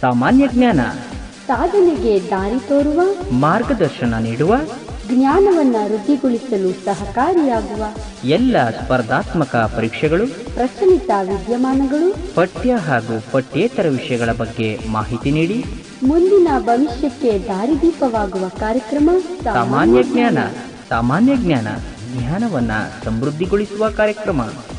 ಸಾಮಾನ್ಯ ಜ್ಞಾನ ಸಾಧನೆಗೆ ದಾರಿ ತೋರುವ ಮಾರ್ಗದರ್ಶನ ನೀಡುವ ಜ್ಞಾನವನ್ನ ವೃದ್ಧಿಗೊಳಿಸಲು ಸಹಕಾರಿಯಾಗುವ ಎಲ್ಲ ಸ್ಪರ್ಧಾತ್ಮಕ ಪರೀಕ್ಷೆಗಳು ಪ್ರಚಲಿತ ವಿದ್ಯಮಾನಗಳು ಪಠ್ಯ ಹಾಗೂ ಪಠ್ಯೇತರ ವಿಷಯಗಳ ಬಗ್ಗೆ ಮಾಹಿತಿ ನೀಡಿ ಮುಂದಿನ ಭವಿಷ್ಯಕ್ಕೆ ದಾರಿದೀಪವಾಗುವ ಕಾರ್ಯಕ್ರಮ ಸಾಮಾನ್ಯ ಜ್ಞಾನ ಸಾಮಾನ್ಯ ಜ್ಞಾನ ಜ್ಞಾನವನ್ನ ಸಮೃದ್ಧಿಗೊಳಿಸುವ ಕಾರ್ಯಕ್ರಮ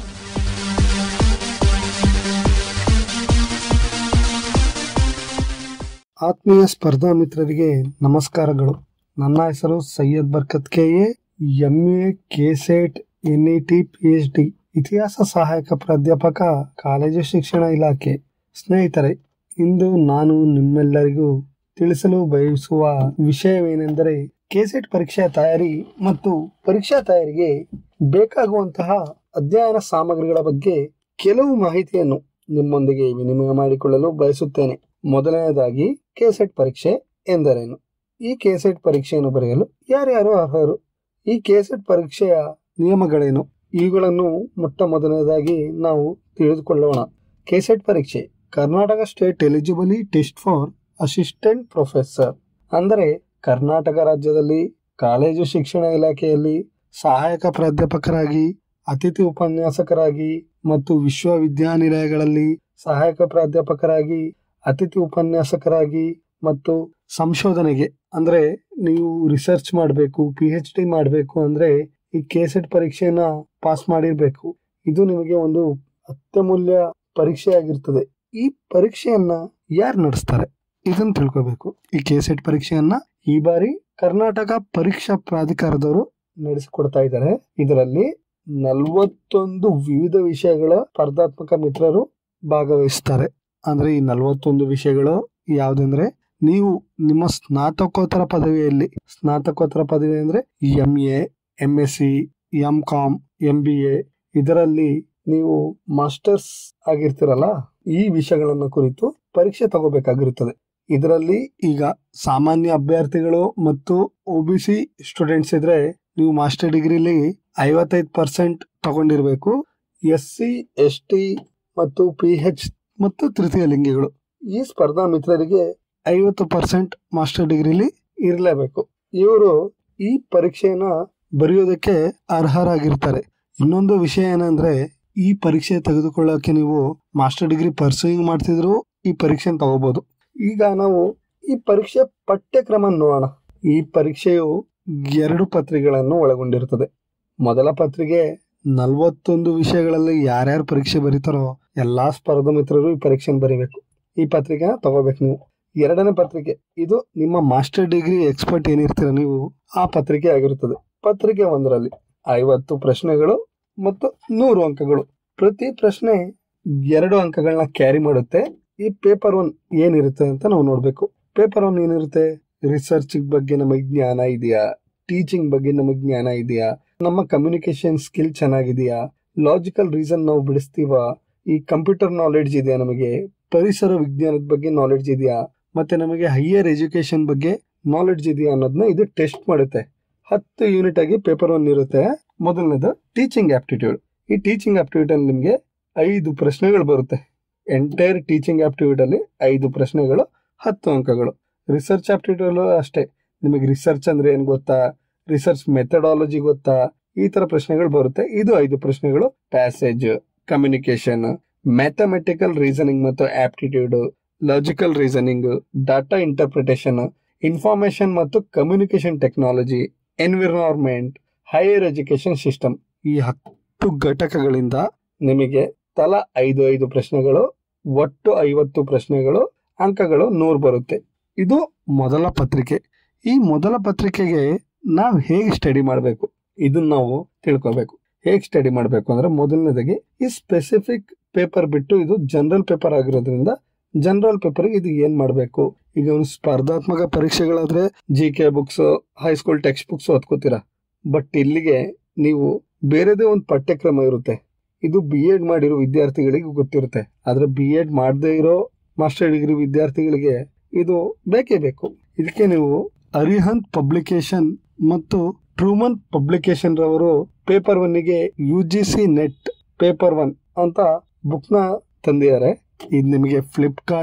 ಆತ್ಮೀಯ ಸ್ಪರ್ಧಾ ಮಿತ್ರರಿಗೆ ನಮಸ್ಕಾರಗಳು ನನ್ನ ಹೆಸರು Syed Barkat K A M A KSET N E T P H D ಇತಿಹಾಸ ಸಹಾಯಕ ಪ್ರಾಧ್ಯಾಪಕ ಕಾಲೇಜು ಶಿಕ್ಷಣ ಇಲಾಖೆ ಸ್ನೇಹಿತರೆ ಇಂದು ನಾನು ನಿಮ್ಮೆಲ್ಲರಿಗೂ ತಿಳಿಸಲು ಬಯಸುವ ವಿಷಯವೇನೆಂದರೆ ಕೆಸೆಟ್ ಪರೀಕ್ಷೆಯ ತಯಾರಿ ಮತ್ತು ಪರೀಕ್ಷಾ ತಯಾರಿಗೆ ಬೇಕಾಗುವಂತಹ ಅಧ್ಯಯನ ಸಾಮಗ್ರಿಗಳ ಬಗ್ಗೆ ಕೆಲವು ಮಾಹಿತಿಯನ್ನು ನಿಮ್ಮೊಂದಿಗೆ ವಿನಿಮಯ ಮಾಡಿಕೊಳ್ಳಲು ಬಯಸುತ್ತೇನೆ ಮೊದಲನೆಯದಾಗಿ ಕೆಸೆಟ್ ಪರೀಕ್ಷೆ ಎಂದರೇನು ಈ ಕೆಸೆಟ್ ಪರೀಕ್ಷೆಯನ್ನು ಬರೆಯಲು ಯಾರ್ಯಾರು ಅರ್ಹರು ಈ ಕೆಸೆಟ್ ಪರೀಕ್ಷೆಯ ನಿಯಮಗಳೇನು ಇವುಗಳನ್ನು ಮೊಟ್ಟ ಮೊದಲನೇದಾಗಿ ನಾವು ತಿಳಿದುಕೊಳ್ಳೋಣ ಕೆಸೆಟ್ ಪರೀಕ್ಷೆ Karnataka state eligibility test for assistant professor ಅಂದರೆ ಕರ್ನಾಟಕ ರಾಜ್ಯದಲ್ಲಿ ಕಾಲೇಜು ಶಿಕ್ಷಣ ಇಲಾಖೆಯಲ್ಲಿ ಸಹಾಯಕ ಪ್ರಾಧ್ಯಾಪಕರಾಗಿ ಅತಿಥಿ ಉಪನ್ಯಾಸಕರಾಗಿ ಮತ್ತು ವಿಶ್ವವಿದ್ಯಾನಿಲಯಗಳಲ್ಲಿ ಸಹಾಯಕ ಪ್ರಾಧ್ಯಾಪಕರಾಗಿ ಅತಿಥಿ ಉಪನ್ಯಾಸಕರಾಗಿ ಮತ್ತು ಸಂಶೋಧನೆಗೆ ಅಂದ್ರೆ ನೀವು ರಿಸರ್ಚ್ ಮಾಡಬೇಕು ಪಿ ಎಚ್ ಡಿ ಮಾಡಬೇಕು ಅಂದ್ರೆ ಈ ಕೆಸೆಟ್ ಪರೀಕ್ಷೆಯನ್ನ ಪಾಸ್ ಮಾಡಿರ್ಬೇಕು ಇದು ನಿಮಗೆ ಒಂದು ಅತ್ಯಮೂಲ್ಯ ಪರೀಕ್ಷೆ ಆಗಿರ್ತದೆ ಈ ಪರೀಕ್ಷೆಯನ್ನ ಯಾರು ನಡೆಸ್ತಾರೆ ಇದನ್ನ ತಿಳ್ಕೋಬೇಕು ಈ ಕೆಸೆಟ್ ಪರೀಕ್ಷೆಯನ್ನ ಈ ಬಾರಿ ಕರ್ನಾಟಕ ಪರೀಕ್ಷಾ ಪ್ರಾಧಿಕಾರದವರು ನಡೆಸಿಕೊಡ್ತಾ ಇದ್ದಾರೆ ಇದರಲ್ಲಿ ನಲವತ್ತೊಂದು ವಿವಿಧ ವಿಷಯಗಳ ಸ್ಪರ್ಧಾತ್ಮಕ ಮಿತ್ರರು ಭಾಗವಹಿಸ್ತಾರೆ ಅಂದ್ರೆ ಈ ನಲವತ್ತೊಂದು ವಿಷಯಗಳು ಯಾವ್ದಂದ್ರೆ ನೀವು ನಿಮ್ಮ ಸ್ನಾತಕೋತ್ತರ ಪದವಿಯಲ್ಲಿ ಸ್ನಾತಕೋತ್ತರ ಪದವಿ ಅಂದ್ರೆ M A M S C M com M B A ಇದರಲ್ಲಿ ನೀವು ಮಾಸ್ಟರ್ಸ್ ಆಗಿರ್ತೀರಲ್ಲ ಈ ವಿಷಯಗಳನ್ನ ಕುರಿತು ಪರೀಕ್ಷೆ ತಗೋಬೇಕಾಗಿರುತ್ತದೆ ಇದರಲ್ಲಿ ಈಗ ಸಾಮಾನ್ಯ ಅಭ್ಯರ್ಥಿಗಳು ಮತ್ತು ಒ ಬಿ ಸಿ ಸ್ಟೂಡೆಂಟ್ಸ್ ಇದ್ರೆ ನೀವು ಮಾಸ್ಟರ್ ಡಿಗ್ರಿಲಿ ಐವತ್ತೈದು ಪರ್ಸೆಂಟ್ ತಗೊಂಡಿರ್ಬೇಕು ಎಸ್ ಸಿ ಎಸ್ ಟಿ ಮತ್ತು ಪಿ ಎಚ್ ಮತ್ತು ತೃತೀಯ ಲಿಂಗಿಗಳು ಈ ಸ್ಪರ್ಧಾ ಮಿತ್ರರಿಗೆ ಐವತ್ತು ಪರ್ಸೆಂಟ್ ಮಾಸ್ಟರ್ ಡಿಗ್ರಿಲಿ ಇರಲೇಬೇಕು ಇವರು ಈ ಪರೀಕ್ಷೆಯನ್ನ ಬರೆಯೋದಕ್ಕೆ ಅರ್ಹರಾಗಿರ್ತಾರೆ ಇನ್ನೊಂದು ವಿಷಯ ಏನಂದ್ರೆ ಈ ಪರೀಕ್ಷೆ ತೆಗೆದುಕೊಳ್ಳೋಕೆ ನೀವು ಮಾಸ್ಟರ್ ಡಿಗ್ರಿ ಪರ್ಸೂಯಿಂಗ್ ಮಾಡ್ತಿದ್ರು ಈ ಪರೀಕ್ಷೆ ತಗೋಬಹುದು ಈಗ ನಾವು ಈ ಪರೀಕ್ಷೆ ಪಠ್ಯಕ್ರಮ ನೋಡೋಣ ಈ ಪರೀಕ್ಷೆಯು ಎರಡು ಪತ್ರಿಕೆಗಳನ್ನು ಒಳಗೊಂಡಿರುತ್ತದೆ ಮೊದಲ ಪತ್ರಿಕೆ ನಲವತ್ತೊಂದು ವಿಷಯಗಳಲ್ಲಿ ಯಾರ್ಯಾರು ಪರೀಕ್ಷೆ ಬರೀತಾರೋ ಎಲ್ಲಾ ಸ್ಪರ್ಧಾ ಮಿತ್ರರು ಈ ಪರೀಕ್ಷೆನ ಬರೀಬೇಕು ಈ ಪತ್ರಿಕೆನ ತಗೋಬೇಕು ನೀವು ಎರಡನೇ ಪತ್ರಿಕೆ ಇದು ನಿಮ್ಮ ಮಾಸ್ಟರ್ ಡಿಗ್ರಿ ಎಕ್ಸ್ಪರ್ಟ್ ಏನಿರ್ತೀರ ನೀವು ಆ ಪತ್ರಿಕೆ ಆಗಿರುತ್ತದೆ ಪತ್ರಿಕೆ ಒಂದರಲ್ಲಿ ಐವತ್ತು ಪ್ರಶ್ನೆಗಳು ಮತ್ತು ನೂರು ಅಂಕಗಳು ಪ್ರತಿ ಪ್ರಶ್ನೆ ಎರಡು ಅಂಕಗಳನ್ನ ಕ್ಯಾರಿ ಮಾಡುತ್ತೆ ಈ ಪೇಪರ್ ಒನ್ ಏನಿರುತ್ತೆ ಅಂತ ನಾವು ನೋಡ್ಬೇಕು ಪೇಪರ್ ಒನ್ ಏನಿರುತ್ತೆ ರಿಸರ್ಚ್ ಬಗ್ಗೆ ನಮಗೆ ಜ್ಞಾನ ಇದೆಯಾ ಟೀಚಿಂಗ್ ಬಗ್ಗೆ ನಮಗೆ ಜ್ಞಾನ ಇದೆಯಾ ನಮ್ಮ ಕಮ್ಯುನಿಕೇಶನ್ ಸ್ಕಿಲ್ ಚೆನ್ನಾಗಿದೆಯಾ ಲಾಜಿಕಲ್ ರೀಸನ್ ನಾವು ಬಿಡಿಸ್ತೀವ ಈ ಕಂಪ್ಯೂಟರ್ ನಾಲೆಡ್ಜ್ ಇದೆಯಾ ನಮಗೆ ಪರಿಸರ ವಿಜ್ಞಾನದ ಬಗ್ಗೆ ನಾಲೆಡ್ಜ್ ಇದೆಯಾ ಮತ್ತೆ ನಮಗೆ ಹೈಯರ್ ಎಜುಕೇಶನ್ ಬಗ್ಗೆ ನಾಲೆಡ್ಜ್ ಇದೆಯಾ ಅನ್ನೋದನ್ನ ಇದು ಟೆಸ್ಟ್ ಮಾಡುತ್ತೆ ಹತ್ತು ಯೂನಿಟ್ ಆಗಿ ಪೇಪರ್ ಒನ್ ಇರುತ್ತೆ ಮೊದಲನೇದು ಟೀಚಿಂಗ್ ಆಪ್ಟಿಟ್ಯೂಡ್ ಈ ಟೀಚಿಂಗ್ ಆಪ್ಟಿಟ್ಯೂಡ್ ಅಲ್ಲಿ ನಿಮಗೆ ಐದು ಪ್ರಶ್ನೆಗಳು ಬರುತ್ತೆ ಎಂಟೈರ್ ಟೀಚಿಂಗ್ ಆಪ್ಟಿಟ್ಯೂಡ್ ಅಲ್ಲಿ ಐದು ಪ್ರಶ್ನೆಗಳು ಹತ್ತು ಅಂಕಗಳು ರಿಸರ್ಚ್ ಆಪ್ಟಿಟ್ಯೂಡ್ ಅಷ್ಟೇ ನಿಮಗೆ ರಿಸರ್ಚ್ ಅಂದ್ರೆ ಏನ್ ಗೊತ್ತಾ ರಿಸರ್ಚ್ ಮೆಥಡಾಲಜಿ ಗೊತ್ತಾ ಈ ತರ ಪ್ರಶ್ನೆಗಳು ಬರುತ್ತೆ ಇದು ಐದು ಪ್ರಶ್ನೆಗಳು ಪ್ಯಾಸೇಜ್ ಕಮ್ಯುನಿಕೇಶನ್ ಮ್ಯಾಥಮೆಟಿಕಲ್ ರೀಸನಿಂಗ್ ಮತ್ತು aptitude logical reasoning data interpretation information ಮತ್ತು communication technology environment higher education system ಈ ಹತ್ತು ಘಟಕಗಳಿಂದ ನಿಮಗೆ ತಲಾ ಐದು ಐದು ಪ್ರಶ್ನೆಗಳು ಒಟ್ಟು ಐವತ್ತು ಪ್ರಶ್ನೆಗಳು ಅಂಕಗಳು ನೂರು ಬರುತ್ತೆ ಇದು ಮೊದಲ ಪತ್ರಿಕೆ ಈ ಮೊದಲ ಪತ್ರಿಕೆಗೆ ನಾವು ಹೇಗೆ ಸ್ಟಡಿ ಮಾಡಬೇಕು ಇದನ್ನ ನಾವು ತಿಳ್ಕೊಬೇಕು ಹೇಗೆ ಸ್ಟಡಿ ಮಾಡಬೇಕು ಅಂದ್ರೆ ಮೊದಲನೇದಾಗಿ ಈ ಸ್ಪೆಸಿಫಿಕ್ ಪೇಪರ್ ಬಿಟ್ಟು ಇದು ಜನರಲ್ ಪೇಪರ್ ಆಗಿರೋದ್ರಿಂದ ಜನರಲ್ ಪೇಪರ್ಗೆ ಇದು ಏನ್ ಮಾಡಬೇಕು ಈಗ ಒಂದು ಸ್ಪರ್ಧಾತ್ಮಕ ಪರೀಕ್ಷೆಗಳಾದ್ರೆ G K books high school textbooks ಓದ್ಕೋತೀರಾ ಬಟ್ ಇಲ್ಲಿಗೆ ನೀವು ಬೇರೆದೇ ಒಂದು ಪಠ್ಯಕ್ರಮ ಇರುತ್ತೆ ಇದು ಬಿ ಎಡ್ ಮಾಡಿರೋ ವಿದ್ಯಾರ್ಥಿಗಳಿಗೆ ಗೊತ್ತಿರುತ್ತೆ ಆದ್ರೆ ಬಿ ಎಡ್ ಮಾಡದೇ ಇರೋ ಮಾಸ್ಟರ್ ಡಿಗ್ರಿ ವಿದ್ಯಾರ್ಥಿಗಳಿಗೆ ಇದು ಬೇಕೇ ಬೇಕು ಇದಕ್ಕೆ ನೀವು ಅರಿಹಂತ್ ಪಬ್ಲಿಕೇಶನ್ ಮತ್ತು ಟ್ರೂಮನ್ ಪಬ್ಲಿಕೇಶನ್ ರವರು ಪೇಪರ್ ಒನ್ನಿಗೆ U G C net paper one ಅಂತ ಬುಕ್ ನ ತಂದಿದ್ದಾರೆ ಇದು ನಿಮಗೆ ಫ್ಲಿಪ್ಕಾರ್ಟ್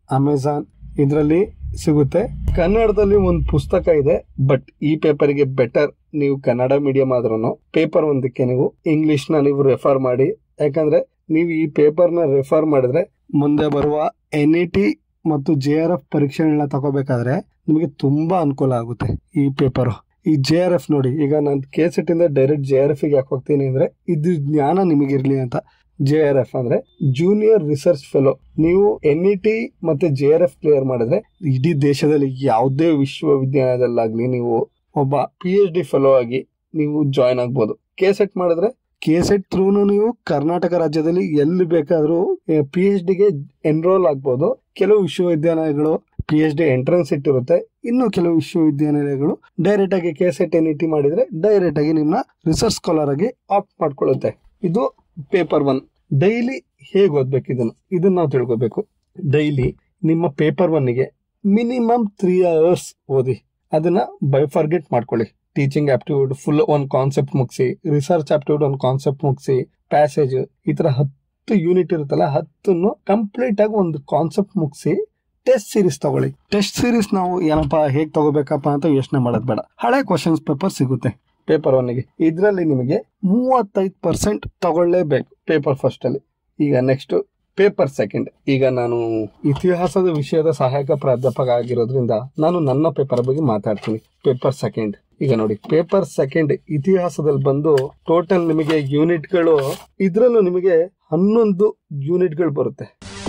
ಅಮೆಝಾನ್ ಇದರಲ್ಲಿ ಸಿಗುತ್ತೆ ಕನ್ನಡದಲ್ಲಿ ಒಂದು ಪುಸ್ತಕ ಇದೆ ಬಟ್ ಈ ಪೇಪರ್ಗೆ ಬೆಟರ್ ನೀವು ಕನ್ನಡ ಮೀಡಿಯಂ ಆದ್ರೂ ಪೇಪರ್ ಒಂದಕ್ಕೆ ನೀವು ಇಂಗ್ಲಿಷ್ ನ ನೀವು ರೆಫರ್ ಮಾಡಿ ಯಾಕಂದ್ರೆ ನೀವು ಈ ಪೇಪರ್ ನ ರೆಫರ್ ಮಾಡಿದ್ರೆ ಮುಂದೆ ಬರುವ ಎನ್ ಇ ಟಿ ಮತ್ತು ಜೆ ಆರ್ ಎಫ್ ಪರೀಕ್ಷೆಗಳನ್ನ ತಗೋಬೇಕಾದ್ರೆ ನಿಮಗೆ ತುಂಬಾ ಅನುಕೂಲ ಆಗುತ್ತೆ ಈ ಪೇಪರ್ ಈ ಜೆ ಆರ್ ಎಫ್ ನೋಡಿ ಈಗ ನಾನು ಕೆ ಸೆಟ್ ಇಂದ ಡೈರೆಕ್ಟ್ ಜೆ ಆರ್ ಎಫ್ ಗೆ ಯಾಕೆ ಹೋಗ್ತೀನಿ ಅಂದ್ರೆ ಇದು ಜ್ಞಾನ ನಿಮಗಿರ್ಲಿ ಅಂತ ಜೆ ಆರ್ ಎಫ್ ಅಂದ್ರೆ ಜೂನಿಯರ್ ರಿಸರ್ಚ್ ಫೆಲೋ ನೀವು ಎನ್ ಇ ಟಿ ಮತ್ತೆ ಜೆ ಆರ್ ಎಫ್ ಕ್ಲಿಯರ್ ಮಾಡಿದ್ರೆ ಇಡೀ ದೇಶದಲ್ಲಿ ಯಾವುದೇ ವಿಶ್ವವಿದ್ಯಾಲಯದಲ್ಲಾಗ್ಲಿ ನೀವು ಒಬ್ಬ ಪಿ ಎಚ್ ಡಿ ಫೆಲೋ ಆಗಿ ನೀವು ಜಾಯ್ನ್ ಆಗ್ಬೋದು ಕೆ ಸೆಟ್ ಮಾಡಿದ್ರೆ ಕೆ ಸೆಟ್ ಥ್ರೂನು ನೀವು ಕರ್ನಾಟಕ ರಾಜ್ಯದಲ್ಲಿ ಎಲ್ಲಿ ಬೇಕಾದ್ರೂ ಪಿ ಎಚ್ ಡಿಗೆ ಎನ್ರೋಲ್ ಆಗ್ಬೋದು ಕೆಲವು ವಿಶ್ವವಿದ್ಯಾಲಯಗಳು ಪಿ ಎಚ್ ಡಿ ಎಂಟ್ರೆನ್ಸ್ ಇಟ್ಟಿರುತ್ತೆ ಇನ್ನು ಕೆಲವು ವಿಶ್ವವಿದ್ಯಾನಿಲಯಗಳು ಡೈರೆಕ್ಟ್ ಆಗಿ K SET N E T ಮಾಡಿದ್ರೆ ಡೈರೆಕ್ಟ್ ಆಗಿ ನಿಮ್ನ ರಿಸರ್ಚ್ ಸ್ಕಾಲರ್ ಆಗಿ ಆಪ್ಟ್ ಮಾಡ್ಕೊಳ್ಳುತ್ತೆ ಇದು ಪೇಪರ್ ಒನ್ ಡೈಲಿ ಹೇಗೆ ಓದ್ಬೇಕು ಇದನ್ನ ಇದನ್ನ ನಾವು ತಿಳ್ಕೊಬೇಕು ಡೈಲಿ ನಿಮ್ಮ ಪೇಪರ್ ಒನ್ನಿಗೆ ಮಿನಿಮಮ್ ತ್ರೀ ಅವರ್ಸ್ ಓದಿ ಅದನ್ನ ಬೈಫರ್ಗೆಟ್ ಮಾಡ್ಕೊಳ್ಳಿ ಟೀಚಿಂಗ್ ಆಪ್ಟಿಟ್ಯೂಡ್ ಫುಲ್ ಒಂದ್ ಕಾನ್ಸೆಪ್ಟ್ ಮುಗಿಸಿ ರಿಸರ್ಚ್ ಆಪ್ಟಿಟ್ಯೂಡ್ ಒಂದ್ ಕಾನ್ಸೆಪ್ಟ್ ಮುಗಿಸಿ ಪ್ಯಾಸೇಜ್ ಈ ತರ ಹತ್ತು ಯೂನಿಟ್ ಇರುತ್ತಲ್ಲ ಹತ್ತನ್ನು ಕಂಪ್ಲೀಟ್ ಆಗಿ ಒಂದು ಕಾನ್ಸೆಪ್ಟ್ ಮುಗಿಸಿ ಟೆಸ್ಟ್ ಸೀರೀಸ್ ತಗೊಳ್ಳಿ ಟೆಸ್ಟ್ ಸೀರೀಸ್ ನಾವು ಏನಪ್ಪಾ ಹೇಗ್ ತಗೋಬೇಕಪ್ಪ ಅಂತ ಯೋಚನೆ ಮಾಡೋದ್ ಬೇಡ ಹಳೆ ಕ್ವಶನ್ಸ್ ಪೇಪರ್ ಸಿಗುತ್ತೆ ಪೇಪರ್ ಒನ್ಗೆ ಇದರಲ್ಲಿ ನಿಮಗೆ ಮೂವತ್ತೈದು ಪರ್ಸೆಂಟ್ ತಗೊಳ್ಳೇಬೇಕು ಪೇಪರ್ ಫಸ್ಟ್ ಅಲ್ಲಿ ಈಗ ನೆಕ್ಸ್ಟ್ ಪೇಪರ್ ಸೆಕೆಂಡ್ ಈಗ ನಾನು ಇತಿಹಾಸದ ವಿಷಯದ ಸಹಾಯಕ ಪ್ರಾಧ್ಯಾಪಕ ಆಗಿರೋದ್ರಿಂದ ನಾನು ನನ್ನ ಪೇಪರ್ ಬಗ್ಗೆ ಮಾತಾಡ್ತೀನಿ ಪೇಪರ್ ಸೆಕೆಂಡ್ ಈಗ ನೋಡಿ ಪೇಪರ್ ಸೆಕೆಂಡ್ ಇತಿಹಾಸದಲ್ಲಿ ಬಂದು ಟೋಟಲ್ ನಿಮಗೆ ಯೂನಿಟ್ಗಳು ಇದ್ರಲ್ಲೂ ನಿಮಗೆ ಹನ್ನೊಂದು ಯೂನಿಟ್ಗಳು ಬರುತ್ತೆ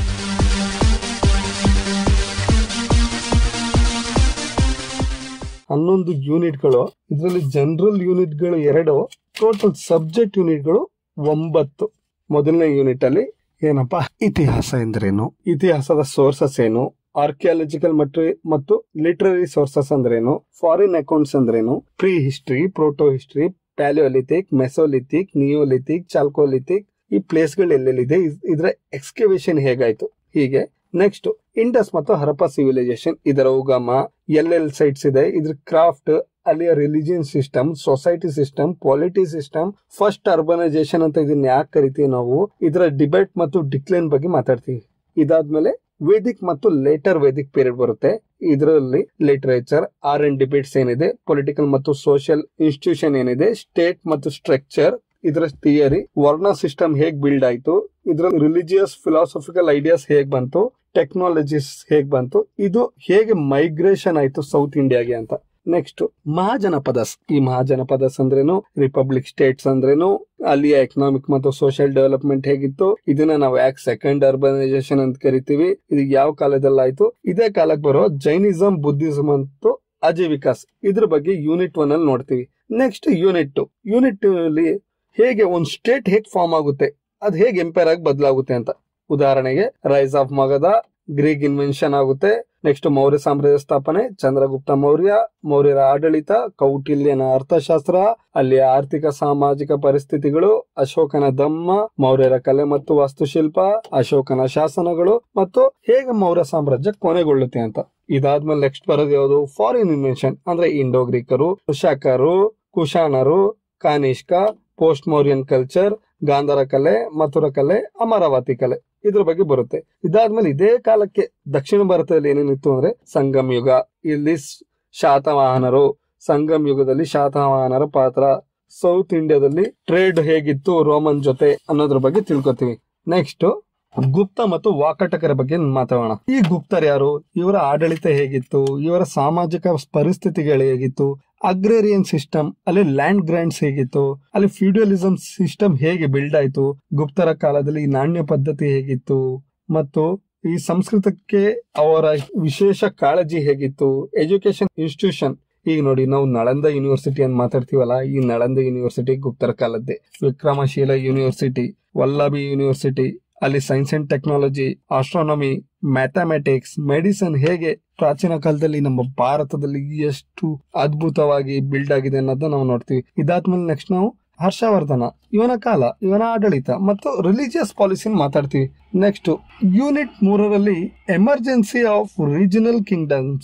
ಹನ್ನೊಂದು ಯೂನಿಟ್ಗಳು ಇದರಲ್ಲಿ ಜನರಲ್ ಯೂನಿಟ್ಗಳು ಎರಡು ಟೋಟಲ್ ಸಬ್ಜೆಕ್ಟ್ ಯೂನಿಟ್ಗಳು ಒಂಬತ್ತು ಮೊದಲನೇ ಯೂನಿಟ್ ಅಲ್ಲಿ ಏನಪ್ಪಾ ಇತಿಹಾಸ ಎಂದ್ರೇನು ಇತಿಹಾಸದ ಸೋರ್ಸಸ್ ಏನು ಆರ್ಕಿಯಾಲಜಿಕಲ್ ಮತ್ತು ಮತ್ತು ಲಿಟ್ರರಿ ಸೋರ್ಸಸ್ ಅಂದ್ರೇನು ಫಾರಿನ್ ಅಕೌಂಟ್ಸ್ ಅಂದ್ರೇನು prehistory protohistory palaeolithic mesolithic neolithic chalcolithic ಈ ಪ್ಲೇಸ್ ಗಳು ಎಲ್ಲೆಲ್ಲಿದೆ ಇದ್- ಇದರ ಎಕ್ಸ್ಕವೇಷನ್ ಹೇಗಾಯ್ತು ಹೀಗೆ ನೆಕ್ಸ್ಟ್ ಇಂಡಸ್ ಮತ್ತು ಹರಪ್ಪ ಸಿವಿಲೈಸೇಷನ್ ಇದರ ಉಗಮ ಎಲ್ಲೆಲ್ ಸೈಟ್ಸ್ ಇದೆ ಇದ್ರ ಕ್ರಾಫ್ಟ್ ಅಲ್ಲಿಯ religion system society system polity system first urbanisation ಅಂತ ಇದನ್ನ ಯಾಕೆ ಕರಿತೀವಿ ನಾವು ಇದರ ಡಿಬೇಟ್ ಮತ್ತು ಡಿಕ್ಲೈನ್ ಬಗ್ಗೆ ಮಾತಾಡ್ತೀವಿ ಇದಾದ್ಮೇಲೆ ವೇದಿಕ್ ಮತ್ತು ಲೇಟರ್ ವೇದಿಕ್ ಪೀರಿಯಡ್ ಬರುತ್ತೆ ಇದರಲ್ಲಿ ಲಿಟರೇಚರ್ ಆರ್ ಅಂಡ್ ಡಿಬೇಟ್ಸ್ ಏನಿದೆ ಪೊಲಿಟಿಕಲ್ ಮತ್ತು ಸೋಷಿಯಲ್ ಇನ್ಸ್ಟಿಟ್ಯೂಷನ್ ಏನಿದೆ ಸ್ಟೇಟ್ ಮತ್ತು ಸ್ಟ್ರಕ್ಚರ್ ಇದರ ಥಿಯರಿ ವರ್ಣ ಸಿಸ್ಟಮ್ ಹೇಗ್ ಬಿಲ್ಡ್ ಆಯ್ತು ಇದರ ರಿಲಿಜಿಯಸ್ ಫಿಲಾಸಫಿಕಲ್ ಐಡಿಯಾಸ್ ಹೇಗ್ ಬಂತು ಟೆಕ್ನಾಲಜೀಸ್ ಹೇಗ್ ಬಂತು ಇದು ಹೇಗೆ ಮೈಗ್ರೇಷನ್ ಆಯ್ತು ಸೌತ್ ಇಂಡಿಯಾಗೆ ಅಂತ ನೆಕ್ಸ್ಟ್ ಮಹಾಜನಪದಸ್ ಈ ಮಹಾಜನಪದಸ್ ಅಂದ್ರೇನು ರಿಪಬ್ಲಿಕ್ ಸ್ಟೇಟ್ಸ್ ಅಂದ್ರೇನು ಅಲ್ಲಿಯ ಎಕನಾಮಿಕ್ ಮತ್ತು ಸೋಷಿಯಲ್ ಡೆವಲಪ್ಮೆಂಟ್ ಹೇಗಿತ್ತು ಇದನ್ನ ನಾವು ಯಾಕೆ ಸೆಕೆಂಡ್ ಅರ್ಬನೈಸೇಷನ್ ಅಂತ ಕರಿತೀವಿ ಇದು ಯಾವ ಕಾಲದಲ್ಲಿ ಆಯ್ತು ಇದೇ ಕಾಲಕ್ಕೆ ಬರೋ ಜೈನಿಸಂ ಬುದ್ಧಿಸಂ ಮತ್ತು ಅಜಯ್ ವಿಕಾಸ್ ಇದ್ರ ಬಗ್ಗೆ ಯೂನಿಟ್ ಒನ್ ಅಲ್ಲಿ ನೋಡ್ತೀವಿ ನೆಕ್ಸ್ಟ್ ಯೂನಿಟ್ ಟು ಯೂನಿಟ್ ಅಲ್ಲಿ ಹೇಗೆ ಒಂದು ಸ್ಟೇಟ್ ಹೇಗೆ ಫಾರ್ಮ್ ಆಗುತ್ತೆ ಅದು ಹೇಗೆ ಎಂಪೈರ್ ಆಗಿ ಬದಲಾಗುತ್ತೆ ಅಂತ ಉದಾಹರಣೆಗೆ rise of Magadha Greek invention ಆಗುತ್ತೆ ನೆಕ್ಸ್ಟ್ ಮೌರ್ಯ ಸಾಮ್ರಾಜ್ಯ ಸ್ಥಾಪನೆ ಚಂದ್ರಗುಪ್ತ ಮೌರ್ಯ ಮೌರ್ಯರ ಆಡಳಿತ ಕೌಟಿಲ್ಯನ ಅರ್ಥಶಾಸ್ತ್ರ ಅಲ್ಲಿಯ ಆರ್ಥಿಕ ಸಾಮಾಜಿಕ ಪರಿಸ್ಥಿತಿಗಳು ಅಶೋಕನ ದಮ್ಮ ಮೌರ್ಯರ ಕಲೆ ಮತ್ತು ವಾಸ್ತುಶಿಲ್ಪ ಅಶೋಕನ ಶಾಸನಗಳು ಮತ್ತು ಹೇಗೆ ಮೌರ್ಯ ಸಾಮ್ರಾಜ್ಯ ಕೊನೆಗೊಳ್ಳುತ್ತೆ ಅಂತ ಇದಾದ್ಮೇಲೆ ನೆಕ್ಸ್ಟ್ ಬರೋದು ಯಾವುದು ಫಾರಿನ್ ಇನ್ವೆನ್ಷನ್ ಅಂದ್ರೆ ಇಂಡೋ ಗ್ರೀಕರು ಶಕರು ಕುಶಾಣರು ಕಾನಿಷ್ಕ ಪೋಸ್ಟ್ ಮೌರ್ಯನ್ ಕಲ್ಚರ್ ಗಾಂಧಾರ ಕಲೆ ಮಥುರ ಕಲೆ ಅಮರಾವತಿ ಕಲೆ ಇದ್ರ ಬಗ್ಗೆ ಬರುತ್ತೆ ಇದಾದ್ಮೇಲೆ ಇದೇ ಕಾಲಕ್ಕೆ ದಕ್ಷಿಣ ಭಾರತದಲ್ಲಿ ಏನೇನಿತ್ತು ಅಂದ್ರೆ ಸಂಗಮ್ ಯುಗ ಇಲ್ಲಿ ಸ್- ಶಾತವಾಹನರು ಸಂಗಮ್ ಯುಗದಲ್ಲಿ ಶಾತವಾಹನರ ಪಾತ್ರ ಸೌತ್ ಇಂಡಿಯಾದಲ್ಲಿ ಟ್ರೇಡ್ ಹೇಗಿತ್ತು ರೋಮನ್ ಜೊತೆ ಅನ್ನೋದ್ರ ಬಗ್ಗೆ ತಿಳ್ಕೊತೀವಿ ನೆಕ್ಸ್ಟ್ ಗುಪ್ತ ಮತ್ತು ವಾಕಟಕರ ಬಗ್ಗೆ ಮಾತಾಡೋಣ ಈ ಗುಪ್ತರು ಯಾರು ಇವರ ಆಡಳಿತ ಹೇಗಿತ್ತು ಇವರ ಸಾಮಾಜಿಕ ಪರಿಸ್ಥಿತಿಗಳು ಹೇಗಿತ್ತು ಅಗ್ರೇರಿಯನ್ ಸಿಸ್ಟಮ್ ಅಲ್ಲಿ ಲ್ಯಾಂಡ್ ಗ್ರಾಂಟ್ಸ್ ಹೇಗಿತ್ತು ಅಲ್ಲಿ ಫ್ಯೂಡಲಿಸಂ ಸಿಸ್ಟಮ್ ಹೇಗೆ ಬಿಲ್ಡ್ ಆಯ್ತು ಗುಪ್ತರ ಕಾಲದಲ್ಲಿ ಈ ನಾಣ್ಯ ಪದ್ಧತಿ ಹೇಗಿತ್ತು ಮತ್ತು ಈ ಸಂಸ್ಕೃತಕ್ಕೆ ಅವರ ವಿಶೇಷ ಕಾಳಜಿ ಹೇಗಿತ್ತು ಎಜುಕೇಶನ್ ಇನ್ಸ್ಟಿಟ್ಯೂಷನ್ ಈಗ ನೋಡಿ ನಾವು ನಳಂದ ಯೂನಿವರ್ಸಿಟಿ ಅಂತ ಮಾತಾಡ್ತೀವಲ್ಲ ಈ ನಳಂದ ಯೂನಿವರ್ಸಿಟಿ ಗುಪ್ತರ ಕಾಲದ್ದೇ ವಿಕ್ರಮಶೀಲ ಯೂನಿವರ್ಸಿಟಿ ವಲ್ಲಭಿ ಯೂನಿವರ್ಸಿಟಿ ಅಲ್ಲಿ science and technology astronomy mathematics medicine ಹೇಗೆ ಪ್ರಾಚೀನ ಕಾಲದಲ್ಲಿ ನಮ್ಮ ಭಾರತದಲ್ಲಿ ಎಷ್ಟು ಅದ್ಭುತವಾಗಿ ಬಿಲ್ಡ್ ಆಗಿದೆ ಅನ್ನೋದನ್ನ ನಾವು ನೋಡ್ತೀವಿ ಇದಾದ್ಮೇಲೆ ನೆಕ್ಸ್ಟ್ ನಾವು ಹರ್ಷವರ್ಧನ ಇವನ ಕಾಲ ಇವನ ಆಡಳಿತ ಮತ್ತು ರಿಲಿಜಿಯಸ್ ಪಾಲಿಸಿ ಮಾತಾಡ್ತೀವಿ ನೆಕ್ಸ್ಟ್ ಯೂನಿಟ್ ಮೂರರಲ್ಲಿ emergence of regional kingdoms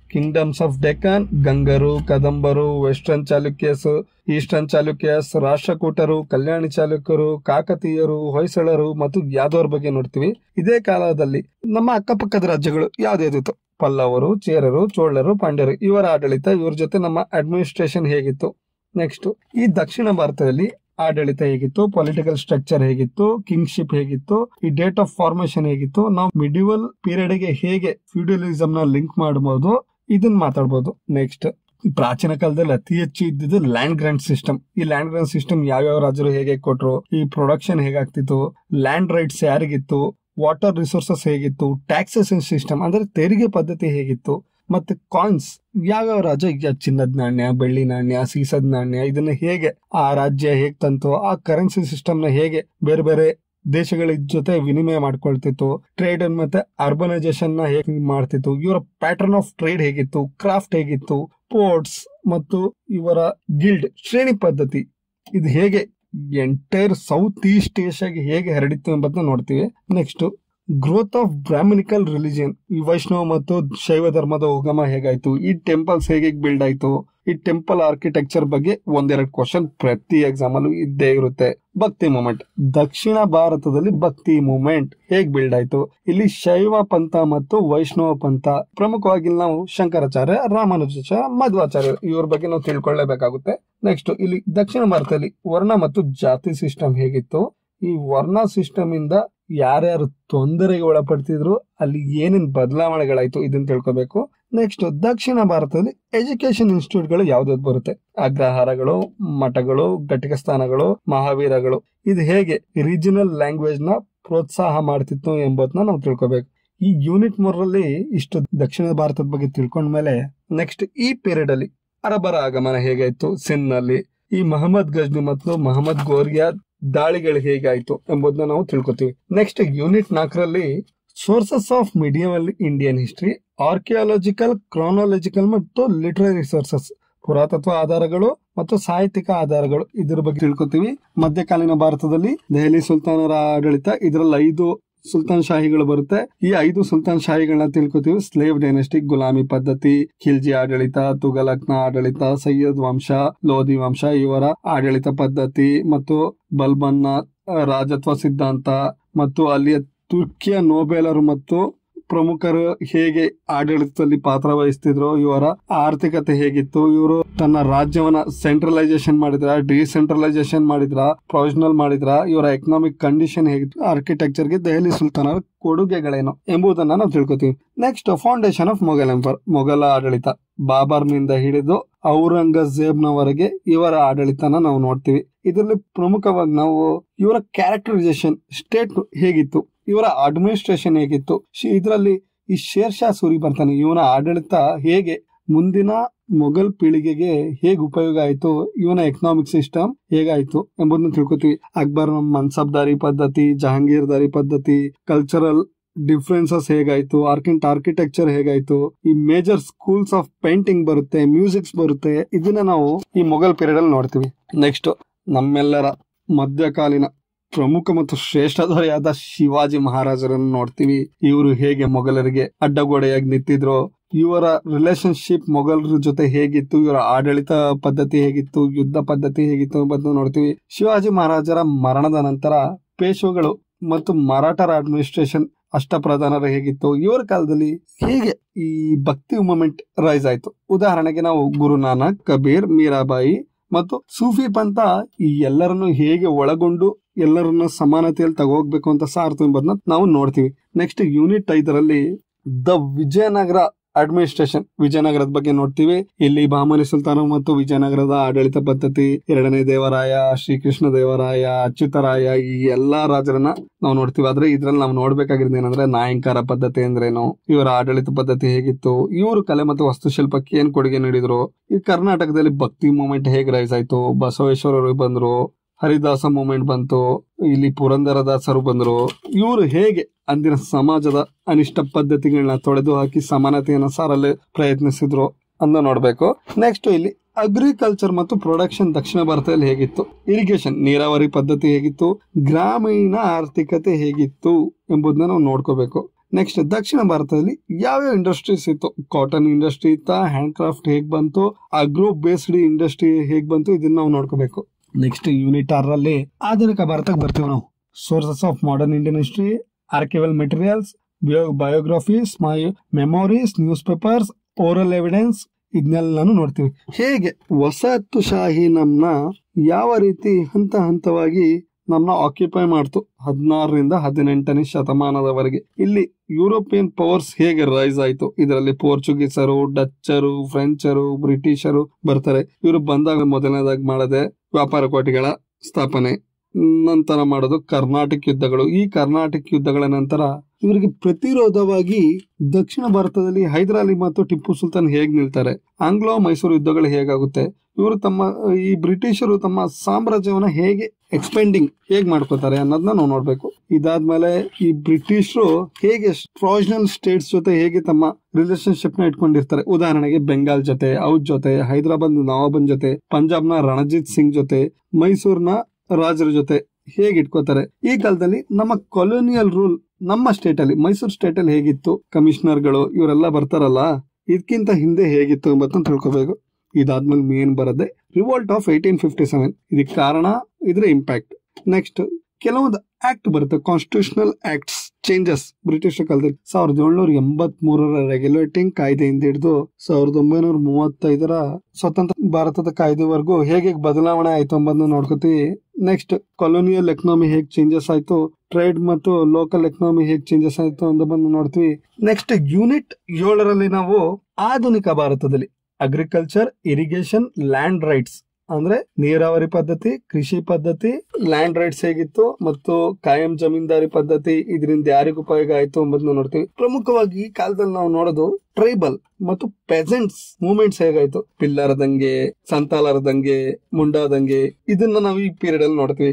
kingdoms of Deccan ಗಂಗರು ಕದಂಬರು ವೆಸ್ಟರ್ನ್ ಚಾಲುಕ್ಯಸ್ ಈಸ್ಟರ್ನ್ ಚಾಲುಕ್ಯಸ್ ರಾಷ್ಟ್ರಕೂಟರು ಕಲ್ಯಾಣಿ ಚಾಲುಕ್ಯರು ಕಾಕತೀಯರು ಹೊಯ್ಸಳರು ಮತ್ತು ಯಾದವರ ಬಗ್ಗೆ ನೋಡ್ತೀವಿ ಇದೇ ಕಾಲದಲ್ಲಿ ನಮ್ಮ ಅಕ್ಕಪಕ್ಕದ ರಾಜ್ಯಗಳು ಯಾವ್ದಾವ್ದಿತ್ತು ಪಲ್ಲವರು ಚೇರರು ಚೋಳರು ಪಾಂಡ್ಯರು ಇವರ ಆಡಳಿತ ಇವ್ರ ಜೊತೆ ನಮ್ಮ ಅಡ್ಮಿನಿಸ್ಟ್ರೇಷನ್ ಹೇಗಿತ್ತು ನೆಕ್ಸ್ಟ್ ಈ ದಕ್ಷಿಣ ಭಾರತದಲ್ಲಿ ಆಡಳಿತ ಹೇಗಿತ್ತು ಪೊಲಿಟಿಕಲ್ ಸ್ಟ್ರಕ್ಚರ್ ಹೇಗಿತ್ತು ಕಿಂಗ್ಶಿಪ್ ಹೇಗಿತ್ತು ಈ ಡೇಟ್ ಆಫ್ ಫಾರ್ಮೇಶನ್ ಹೇಗಿತ್ತು ನಾವು ಮಿಡಿವಲ್ ಪೀರಿಯಡ್ ಗೆ ಹೇಗೆ ಫ್ಯೂಡಲಿಸಮ್ ನ ಲಿಂಕ್ ಮಾಡಬಹುದು ಇದನ್ನ ಮಾತಾಡ್ಬೋದು ನೆಕ್ಸ್ಟ್ ಪ್ರಾಚೀನ ಕಾಲದಲ್ಲಿ ಅತಿ ಹೆಚ್ಚು ಇದ್ದಿದ್ದು ಲ್ಯಾಂಡ್ ಗ್ರಾಂಟ್ ಸಿಸ್ಟಮ್ ಈ ಲ್ಯಾಂಡ್ ಗ್ರಾಂಟ್ ಸಿಸ್ಟಮ್ ಯಾವ್ಯಾವ ರಾಜರು ಹೇಗೆ ಕೊಟ್ರು ಈ ಪ್ರೊಡಕ್ಷನ್ ಹೇಗಾಗ್ತಿತ್ತು ಲ್ಯಾಂಡ್ ರೈಟ್ಸ್ ಯಾರಿಗಿತ್ತು ವಾಟರ್ ರಿಸೋರ್ಸಸ್ ಹೇಗಿತ್ತು ಟ್ಯಾಕ್ಸೇಷನ್ ಸಿಸ್ಟಮ್ ಅಂದ್ರೆ ತೆರಿಗೆ ಪದ್ಧತಿ ಹೇಗಿತ್ತು ಮತ್ತೆ ಕಾಯಿನ್ಸ್ ಯಾವ್ಯಾವ ರಾಜ್ಯ ಈಗ ಚಿನ್ನದ ನಾಣ್ಯ ಬೆಳ್ಳಿ ನಾಣ್ಯ ಸೀಸದ ನಾಣ್ಯ ಇದನ್ನ ಹೇಗೆ ಆ ರಾಜ್ಯ ಹೇಗ್ ತಂತು ಆ ಕರೆನ್ಸಿ ಸಿಸ್ಟಮ್ ನ ಹೇಗೆ ಬೇರೆ ಬೇರೆ ದೇಶಗಳ ಜೊತೆ ವಿನಿಮಯ ಮಾಡ್ಕೊಳ್ತಿತ್ತು ಟ್ರೇಡ್ ಮತ್ತೆ ಅರ್ಬನೈಸೇಷನ್ ನ ಹೇಗೆ ಮಾಡ್ತಿತ್ತು ಇವರ ಪ್ಯಾಟರ್ನ್ ಆಫ್ ಟ್ರೇಡ್ ಹೇಗಿತ್ತು ಕ್ರಾಫ್ಟ್ ಹೇಗಿತ್ತು ಪೋರ್ಟ್ಸ್ ಮತ್ತು ಇವರ ಗಿಲ್ಡ್ ಶ್ರೇಣಿ ಪದ್ಧತಿ ಇದು ಹೇಗೆ ಎಂಟೈರ್ ಸೌತ್ ಈಸ್ಟ್ ಏಷ್ಯಾಗೆ ಹೇಗೆ ಹರಡಿತ್ತು ಎಂಬುದನ್ನ ನೋಡ್ತೀವಿ next growth of Brahmanical religion ಈ ವೈಷ್ಣವ ಮತ್ತು ಶೈವ ಧರ್ಮದ ಉಗಮ ಹೇಗಾಯ್ತು ಈ ಟೆಂಪಲ್ಸ್ ಹೇಗೆ ಬಿಲ್ಡ್ ಆಯ್ತು ಈ ಟೆಂಪಲ್ ಆರ್ಕಿಟೆಕ್ಚರ್ ಬಗ್ಗೆ ಒಂದೆರಡು ಕ್ವಶನ್ ಪ್ರತಿ ಎಕ್ಸಾಮ್ ಅಲ್ಲೂ ಇದ್ದೇ ಇರುತ್ತೆ ಭಕ್ತಿ ಮೂಮೆಂಟ್ ದಕ್ಷಿಣ ಭಾರತದಲ್ಲಿ ಭಕ್ತಿ ಮೂಮೆಂಟ್ ಹೇಗ್ ಬಿಲ್ಡ್ ಆಯ್ತು ಇಲ್ಲಿ ಶೈವ ಪಂಥ ಮತ್ತು ವೈಷ್ಣವ ಪಂಥ ಪ್ರಮುಖವಾಗಿ ನಾವು ಶಂಕರಾಚಾರ್ಯ ರಾಮಾನುಜಾಚಾರ್ಯ ಮಧ್ವಾಚಾರ್ಯ ಇವ್ರ ಬಗ್ಗೆ ನಾವು ತಿಳ್ಕೊಳ್ಳೇಬೇಕಾಗುತ್ತೆ ನೆಕ್ಸ್ಟ್ ಇಲ್ಲಿ ದಕ್ಷಿಣ ಭಾರತದಲ್ಲಿ ವರ್ಣ ಮತ್ತು ಜಾತಿ ಸಿಸ್ಟಮ್ ಹೇಗಿತ್ತು ಈ ವರ್ಣ ಸಿಸ್ಟಮ್ ಇಂದ ಯಾರ್ಯಾರು ತೊಂದರೆಗೆ ಒಳಪಡ್ತಿದ್ರು ಅಲ್ಲಿ ಏನೇನ್ ಬದಲಾವಣೆಗಳಾಯ್ತು ಇದನ್ನ ತಿಳ್ಕೊಬೇಕು ನೆಕ್ಸ್ಟ್ ದಕ್ಷಿಣ ಭಾರತದಲ್ಲಿ ಎಜುಕೇಶನ್ ಇನ್ಸ್ಟಿಟ್ಯೂಟ್ಗಳು ಯಾವ್ದಾವ್ದು ಬರುತ್ತೆ ಅಗ್ರಹಾರಗಳು ಮಠಗಳು ಘಟಿಕ ಸ್ಥಾನಗಳು ಮಹಾವೀರಗಳು ಇದು ಹೇಗೆ ರೀಜನಲ್ ಲ್ಯಾಂಗ್ವೇಜ್ ನ ಪ್ರೋತ್ಸಾಹ ಮಾಡ್ತಿತ್ತು ಎಂಬುದನ್ನ ನಾವು ತಿಳ್ಕೊಬೇಕು ಈ ಯೂನಿಟ್ ಮೂರರಲ್ಲಿ ಇಷ್ಟು ದಕ್ಷಿಣ ಭಾರತದ ಬಗ್ಗೆ ತಿಳ್ಕೊಂಡ್ಮೇಲೆ ನೆಕ್ಸ್ಟ್ ಈ ಪೀರಿಯಡ್ ಅಲ್ಲಿ ಅರಬರ ಆಗಮನ ಹೇಗಾಯ್ತು ಸಿನ್ ನಲ್ಲಿ ಈ ಮಹಮ್ಮದ್ ಗಜ್ನಿ ಮತ್ತು ಮಹಮ್ಮದ್ ಗೋರಿಯಾ ದಾಳಿಗಳು ಹೇಗಾಯ್ತು ಎಂಬುದನ್ನ ನಾವು ತಿಳ್ಕೊತೀವಿ ನೆಕ್ಸ್ಟ್ ಯೂನಿಟ್ ನಾಲ್ಕರಲ್ಲಿ sources of medium Indian history archaeological chronological ಮತ್ತು ಲಿಟರರಿ ಸೋರ್ಸಸ್ ಪುರಾತತ್ವ ಆಧಾರಗಳು ಮತ್ತು ಸಾಹಿತ್ಯಿಕ ಆಧಾರಗಳು ಇದ್ರ ಬಗ್ಗೆ ತಿಳ್ಕೊತೀವಿ ಮಧ್ಯಕಾಲೀನ ಭಾರತದಲ್ಲಿ ದೆಹಲಿ ಸುಲ್ತಾನರ ಆಡಳಿತ ಇದರಲ್ಲಿ ಐದು ಸುಲ್ತಾನ್ ಶಾಹಿಗಳು ಬರುತ್ತೆ ಈ ಐದು ಸುಲ್ತಾನ್ ಶಾಹಿಗಳನ್ನ ತಿಳ್ಕೊತೀವಿ ಸ್ಲೇವ್ ಡೈನೆಸ್ಟಿಕ್ ಗುಲಾಮಿ ಪದ್ಧತಿ ಖಿಲ್ಜಿ ಆಡಳಿತ ತುಗಲಕ್ನ ಆಡಳಿತ ಸೈಯದ್ ವಂಶ ಲೋಧಿ ವಂಶ ಇವರ ಆಡಳಿತ ಪದ್ಧತಿ ಮತ್ತು ಬಲ್ಬನ್ನ ರಾಜತ್ವ ಸಿದ್ಧಾಂತ ಮತ್ತು ಅಲ್ಲಿಯ ತುರ್ಕಿಯ ನೋಬೆಲರು ಮತ್ತು ಪ್ರಮುಖರು ಹೇಗೆ ಆಡಳಿತದಲ್ಲಿ ಪಾತ್ರ ವಹಿಸ್ತಿದ್ರು ಇವರ ಆರ್ಥಿಕತೆ ಹೇಗಿತ್ತು ಇವರು ತನ್ನ ರಾಜ್ಯವನ್ನ ಸೆಂಟ್ರಲೈಸೇಷನ್ ಮಾಡಿದ್ರ ಡಿಸೆಂಟ್ರಲೈಸೇಷನ್ ಮಾಡಿದ್ರ ಪ್ರೊವಿಷನಲ್ ಮಾಡಿದ್ರ ಇವರ ಎಕನಾಮಿಕ್ ಕಂಡೀಷನ್ ಹೇಗಿತ್ತು ಆರ್ಕಿಟೆಕ್ಚರ್ಗೆ ದೆಹಲಿ ಸುಲ್ತಾನರ ಕೊಡುಗೆಗಳೇನು ಎಂಬುದನ್ನ ನಾವು ತಿಳ್ಕೊತೀವಿ next foundation of Mughal emperor ಮೊಘಲ ಆಡಳಿತ ಬಾಬರ್ನಿಂದ ಹಿಡಿದು ಔರಂಗಜೇಬ್ನವರೆಗೆ ಇವರ ಆಡಳಿತನ ನಾವು ನೋಡ್ತೀವಿ ಇದರಲ್ಲಿ ಪ್ರಮುಖವಾಗಿ ನಾವು ಇವರ ಕ್ಯಾರೆಕ್ಟರೈಸೇಷನ್ ಸ್ಟೇಟ್ ಹೇಗಿತ್ತು ಇವರ ಅಡ್ಮಿನಿಸ್ಟ್ರೇಷನ್ ಹೇಗಿತ್ತು ಇದರಲ್ಲಿ ಈ ಶೇರ್ ಶಾ ಸೂರಿ ಬರ್ತಾನೆ ಇವನ ಆಡಳಿತ ಹೇಗೆ ಮುಂದಿನ ಮೊಘಲ್ ಪೀಳಿಗೆಗೆ ಹೇಗೆ ಉಪಯೋಗ ಆಯ್ತು ಇವನ ಎಕನಾಮಿಕ್ ಸಿಸ್ಟಮ್ ಹೇಗಾಯ್ತು ಎಂಬುದನ್ನ ತಿಳ್ಕೊತೀವಿ ಅಕ್ಬರ್ ಮನ್ಸಬ್ದಾರಿ ಪದ್ಧತಿ ಜಹಾಂಗೀರ್ದಾರಿ ಪದ್ಧತಿ ಕಲ್ಚರಲ್ ಡಿಫ್ರೆನ್ಸಸ್ ಹೇಗಾಯ್ತು ಆರ್ಕಿಂಟ್ ಆರ್ಕಿಟೆಕ್ಚರ್ ಹೇಗಾಯ್ತು ಈ ಮೇಜರ್ ಸ್ಕೂಲ್ಸ್ ಆಫ್ ಪೇಂಟಿಂಗ್ ಬರುತ್ತೆ ಮ್ಯೂಸಿಕ್ಸ್ ಬರುತ್ತೆ ಇದನ್ನ ನಾವು ಈ ಮೊಘಲ್ ಪೀರಿಯಡ್ ಅಲ್ಲಿ ನೋಡ್ತೀವಿ ನೆಕ್ಸ್ಟ್ ನಮ್ಮೆಲ್ಲರ ಮಧ್ಯಕಾಲೀನ ಪ್ರಮುಖ ಮತ್ತು ಶ್ರೇಷ್ಠ ದೊರೆಯಾದ ಶಿವಾಜಿ ಮಹಾರಾಜರನ್ನು ನೋಡ್ತೀವಿ ಇವರು ಹೇಗೆ ಮೊಘಲರಿಗೆ ಅಡ್ಡಗೋಡೆಯಾಗಿ ನಿಂತಿದ್ರು ಇವರ ರಿಲೇಶನ್ಶಿಪ್ ಮೊಘಲರ ಜೊತೆ ಹೇಗಿತ್ತು ಇವರ ಆಡಳಿತ ಪದ್ಧತಿ ಹೇಗಿತ್ತು ಯುದ್ಧ ಪದ್ಧತಿ ಹೇಗಿತ್ತು ಎಂಬುದನ್ನು ನೋಡ್ತೀವಿ ಶಿವಾಜಿ ಮಹಾರಾಜರ ಮರಣದ ನಂತರ ಪೇಶ್ವೆಗಳು ಮತ್ತು ಮರಾಠರ ಅಡ್ಮಿನಿಸ್ಟ್ರೇಷನ್ ಅಷ್ಟಪ್ರಧಾನರು ಹೇಗಿತ್ತು ಇವರ ಕಾಲದಲ್ಲಿ ಹೇಗೆ ಈ ಭಕ್ತಿ ಮೂಮೆಂಟ್ ರೈಸ್ ಆಯ್ತು ಉದಾಹರಣೆಗೆ ನಾವು ಗುರು ನಾನಕ್ ಕಬೀರ್ ಮೀರಾಬಾಯಿ ಮತ್ತು ಸೂಫಿ ಪಂಥ ಈ ಎಲ್ಲರನ್ನು ಹೇಗೆ ಒಳಗೊಂಡು ಎಲ್ಲರನ್ನ ಸಮಾನತೆಯಲ್ಲಿ ತಗೋಗ್ಬೇಕು ಅಂತ ಸಾರ್ತು ಎಂಬುದನ್ನ ನಾವು ನೋಡ್ತೀವಿ ನೆಕ್ಸ್ಟ್ ಯೂನಿಟ್ ಐದರಲ್ಲಿ ದ ವಿಜಯನಗರ ಅಡ್ಮಿನಿಸ್ಟ್ರೇಷನ್ ವಿಜಯನಗರದ ಬಗ್ಗೆ ನೋಡ್ತೀವಿ ಇಲ್ಲಿ ಬಾಮನಿ ಸುಲ್ತಾನ ಮತ್ತು ವಿಜಯನಗರದ ಆಡಳಿತ ಪದ್ಧತಿ ಎರಡನೇ ದೇವರಾಯ ಶ್ರೀಕೃಷ್ಣ ದೇವರಾಯ ಅಚ್ಯುತರಾಯ ಈ ಎಲ್ಲಾ ರಾಜರನ್ನ ನಾವು ನೋಡ್ತೀವಿ ಆದ್ರೆ ಇದ್ರಲ್ಲಿ ನಾವು ನೋಡ್ಬೇಕಾಗಿರೋದು ಏನಂದ್ರೆ ನಾಯಂಕಾರ ಪದ್ಧತಿ ಅಂದ್ರೇನು ಇವರ ಆಡಳಿತ ಪದ್ಧತಿ ಹೇಗಿತ್ತು ಇವರು ಕಲೆ ಮತ್ತು ವಾಸ್ತುಶಿಲ್ಪಕ್ಕೆ ಏನ್ ಕೊಡುಗೆ ನೀಡಿದ್ರು ಈ ಕರ್ನಾಟಕದಲ್ಲಿ ಭಕ್ತಿ ಮೂಮೆಂಟ್ ಹೇಗ್ ರೈಸ್ ಆಯ್ತು ಬಸವೇಶ್ವರರು ಬಂದ್ರು ಹರಿದಾಸ ಮೂಮೆಂಟ್ ಬಂತು ಇಲ್ಲಿ ಪುರಂದರದಾಸರು ಬಂದ್ರು ಇವರು ಹೇಗೆ ಅಂದಿನ ಸಮಾಜದ ಅನಿಷ್ಟ ಪದ್ಧತಿಗಳನ್ನ ತೊಡೆದು ಹಾಕಿ ಸಮಾನತೆಯನ್ನ ಸಾರಲು ಪ್ರಯತ್ನಿಸಿದ್ರು ಅಂತ ನೋಡ್ಬೇಕು ನೆಕ್ಸ್ಟ್ ಇಲ್ಲಿ ಅಗ್ರಿಕಲ್ಚರ್ ಮತ್ತು ಪ್ರೊಡಕ್ಷನ್ ದಕ್ಷಿಣ ಭಾರತದಲ್ಲಿ ಹೇಗಿತ್ತು ಇರಿಗೇಷನ್ ನೀರಾವರಿ ಪದ್ಧತಿ ಹೇಗಿತ್ತು ಗ್ರಾಮೀಣ ಆರ್ಥಿಕತೆ ಹೇಗಿತ್ತು ಎಂಬುದನ್ನ ನಾವು ನೋಡ್ಕೋಬೇಕು ನೆಕ್ಸ್ಟ್ ದಕ್ಷಿಣ ಭಾರತದಲ್ಲಿ ಯಾವ್ಯಾವ ಇಂಡಸ್ಟ್ರೀಸ್ ಇತ್ತು ಕಾಟನ್ ಇಂಡಸ್ಟ್ರಿ ಇತ್ತ ಹ್ಯಾಂಡ್ ಕ್ರಾಫ್ಟ್ ಹೇಗ್ ಬಂತು ಅಗ್ರೋ ಬೇಸ್ಡ್ ಇಂಡಸ್ಟ್ರಿ ಹೇಗ್ ಬಂತು ಇದನ್ನ ನಾವು ನೋಡ್ಕೋಬೇಕು ನೆಕ್ಸ್ಟ್ ಯೂನಿಟ್ ಆರ್ ಅಲ್ಲಿ ಆಧುನಿಕ ಭಾರತಕ್ಕೆ ಬರ್ತೀವಿ ನಾವು sources of modern Indian history archival materials biographies my memories newspapers oral evidence ಇದನ್ನೆಲ್ಲಾನು ನೋಡ್ತೀವಿ ಹೇಗೆ ವಸಾಹತುಶಾಹಿ ನಮ್ನ ಯಾವ ರೀತಿ ಹಂತ ಹಂತವಾಗಿ ನಮ್ನ ಆಕ್ಯುಪೈ ಮಾಡ್ತು ಹದಿನಾರರಿಂದ ಹದಿನೆಂಟನೇ ಶತಮಾನದವರೆಗೆ ಇಲ್ಲಿ ಯುರೋಪಿಯನ್ ಪವರ್ಸ್ ಹೇಗೆ ರೈಸ್ ಆಯ್ತು ಇದರಲ್ಲಿ ಪೋರ್ಚುಗೀಸರು ಡಚ್ಚರು ಫ್ರೆಂಚರು ಬ್ರಿಟಿಷರು ಬರ್ತಾರೆ ಇವರು ಬಂದಾಗ ಮೊದಲನೇದಾಗಿ ಮಾಡದೆ ವ್ಯಾಪಾರ ಕೋಟೆಗಳ ಸ್ಥಾಪನೆ ನಂತರ ಮಾಡೋದು ಕರ್ನಾಟಕ ಯುದ್ಧಗಳು ಈ ಕರ್ನಾಟಕ ಯುದ್ಧಗಳ ನಂತರ ಇವರಿಗೆ ಪ್ರತಿರೋಧವಾಗಿ ದಕ್ಷಿಣ ಭಾರತದಲ್ಲಿ ಹೈದರಾಲಿ ಮತ್ತು ಟಿಪ್ಪು ಸುಲ್ತಾನ್ ಹೇಗ್ ನಿಲ್ತಾರೆ ಆಂಗ್ಲೋ ಮೈಸೂರು ಯುದ್ಧಗಳು ಹೇಗಾಗುತ್ತೆ ಇವರು ತಮ್ಮ ಈ ಬ್ರಿಟಿಷರು ತಮ್ಮ ಸಾಮ್ರಾಜ್ಯವನ್ನ ಹೇಗೆ ಎಕ್ಸ್ಪೆಂಡಿಂಗ್ ಹೇಗ್ ಮಾಡ್ಕೋತಾರೆ ಅನ್ನೋದನ್ನ ನಾವು ನೋಡ್ಬೇಕು ಇದಾದ್ಮೇಲೆ ಈ ಬ್ರಿಟಿಷರು ಹೇಗೆ ಪ್ರೊವಿಷನಲ್ ಸ್ಟೇಟ್ಸ್ ಜೊತೆ ಹೇಗೆ ತಮ್ಮ ರಿಲೇಶನ್ಶಿಪ್ ನ ಇಟ್ಕೊಂಡಿರ್ತಾರೆ ಉದಾಹರಣೆಗೆ ಬೆಂಗಾಲ್ ಜೊತೆ ಔದ್ ಜೊತೆ ಹೈದರಾಬಾದ್ ನವಾಬನ್ ಜೊತೆ ಪಂಜಾಬ್ನ ರಣಜಿತ್ ಸಿಂಗ್ ಜೊತೆ ಮೈಸೂರ್ನ ರಾಜರ ಜೊತೆ ಹೇಗೆ ಇಟ್ಕೋತಾರೆ ಈ ಕಾಲದಲ್ಲಿ ನಮ್ಮ ಕೊಲೋನಿಯಲ್ ರೂಲ್ ನಮ್ಮ ಸ್ಟೇಟ್ ಅಲ್ಲಿ ಮೈಸೂರು ಸ್ಟೇಟ್ ಅಲ್ಲಿ ಹೇಗಿತ್ತು ಕಮಿಷನರ್ಗಳು ಇವರೆಲ್ಲ ಬರ್ತಾರಲ್ಲ ಇದಕ್ಕಿಂತ ಹಿಂದೆ ಹೇಗಿತ್ತು ಎಂಬತ್ತನ್ನು ತಿಳ್ಕೊಬೇಕು ಇದಾದ್ಮೇಲೆ ಮೇನ್ ಬರದೆ revolt of eighteen fifty seven ಇದಕ್ಕೆ ಕಾರಣ ಇದ್ರ ಇಂಪ್ಯಾಕ್ಟ್ ನೆಕ್ಸ್ಟ್ ಕೆಲವೊಂದು ಆಕ್ಟ್ ಬರುತ್ತೆ ಕಾನ್ಸ್ಟಿಟ್ಯೂಷನಲ್ ಆಕ್ಟ್ಸ್ ಚೇಂಜಸ್ ಬ್ರಿಟಿಷ್ ಕಾಲದಲ್ಲಿ ಸಾವಿರದ ಏಳ್ನೂರ ಎಂಬತ್ ಮೂರರ ರೆಗ್ಯುಲೇಟಿಂಗ್ ಕಾಯ್ದೆಯಿಂದ ಹಿಡಿದು ಸಾವಿರದ ಒಂಬೈನೂರ ಮೂವತ್ತೈದರ ಸ್ವತಂತ್ರ ಭಾರತದ ಕಾಯ್ದೆವರೆಗೂ ಹೇಗೆ ಬದಲಾವಣೆ ಆಯ್ತು ಎಂಬುದನ್ನ ನೋಡ್ಕೋತೀವಿ ನೆಕ್ಸ್ಟ್ ಕೊಲೋನಿಯಲ್ ಎಕನಾಮಿ ಹೇಗ್ ಚೇಂಜಸ್ ಆಯ್ತು ಟ್ರೇಡ್ ಮತ್ತು ಲೋಕಲ್ ಎಕನಾಮಿ ಹೇಗ್ ಚೇಂಜಸ್ ಆಯ್ತು ಅಂತ ಬಂದು ನೋಡ್ತೀವಿ ನೆಕ್ಸ್ಟ್ ಯೂನಿಟ್ ಏಳರಲ್ಲಿ ನಾವು ಆಧುನಿಕ ಭಾರತದಲ್ಲಿ ಅಗ್ರಿಕಲ್ಚರ್ ಇರಿಗೇಷನ್ ಲ್ಯಾಂಡ್ ರೈಟ್ಸ್ ಅಂದ್ರೆ ನೀರಾವರಿ ಪದ್ಧತಿ ಕೃಷಿ ಪದ್ಧತಿ ಲ್ಯಾಂಡ್ ರೈಟ್ಸ್ ಹೇಗಿತ್ತು ಮತ್ತು ಕಾಯಂ ಜಮೀನ್ದಾರಿ ಪದ್ಧತಿ ಇದರಿಂದ ಯಾರಿಗ ಉಪಯೋಗ ಆಯ್ತು ಎಂಬುದನ್ನ ನೋಡ್ತೀವಿ ಪ್ರಮುಖವಾಗಿ ಈ ಕಾಲದಲ್ಲಿ ನಾವು ನೋಡೋದು ಟ್ರೈಬಲ್ ಮತ್ತು ಪೆಸೆಂಟ್ಸ್ ಮೂವ್ಮೆಂಟ್ಸ್ ಹೇಗಾಯ್ತು ಪಿಲ್ಲರ ದಂಗೆ ಸಂತಾಲರ ದಂಗೆ ಮುಂಡಾ ದಂಗೆ ಇದನ್ನ ನಾವು ಈ ಪೀರಿಯಡ್ ಅಲ್ಲಿ ನೋಡ್ತೀವಿ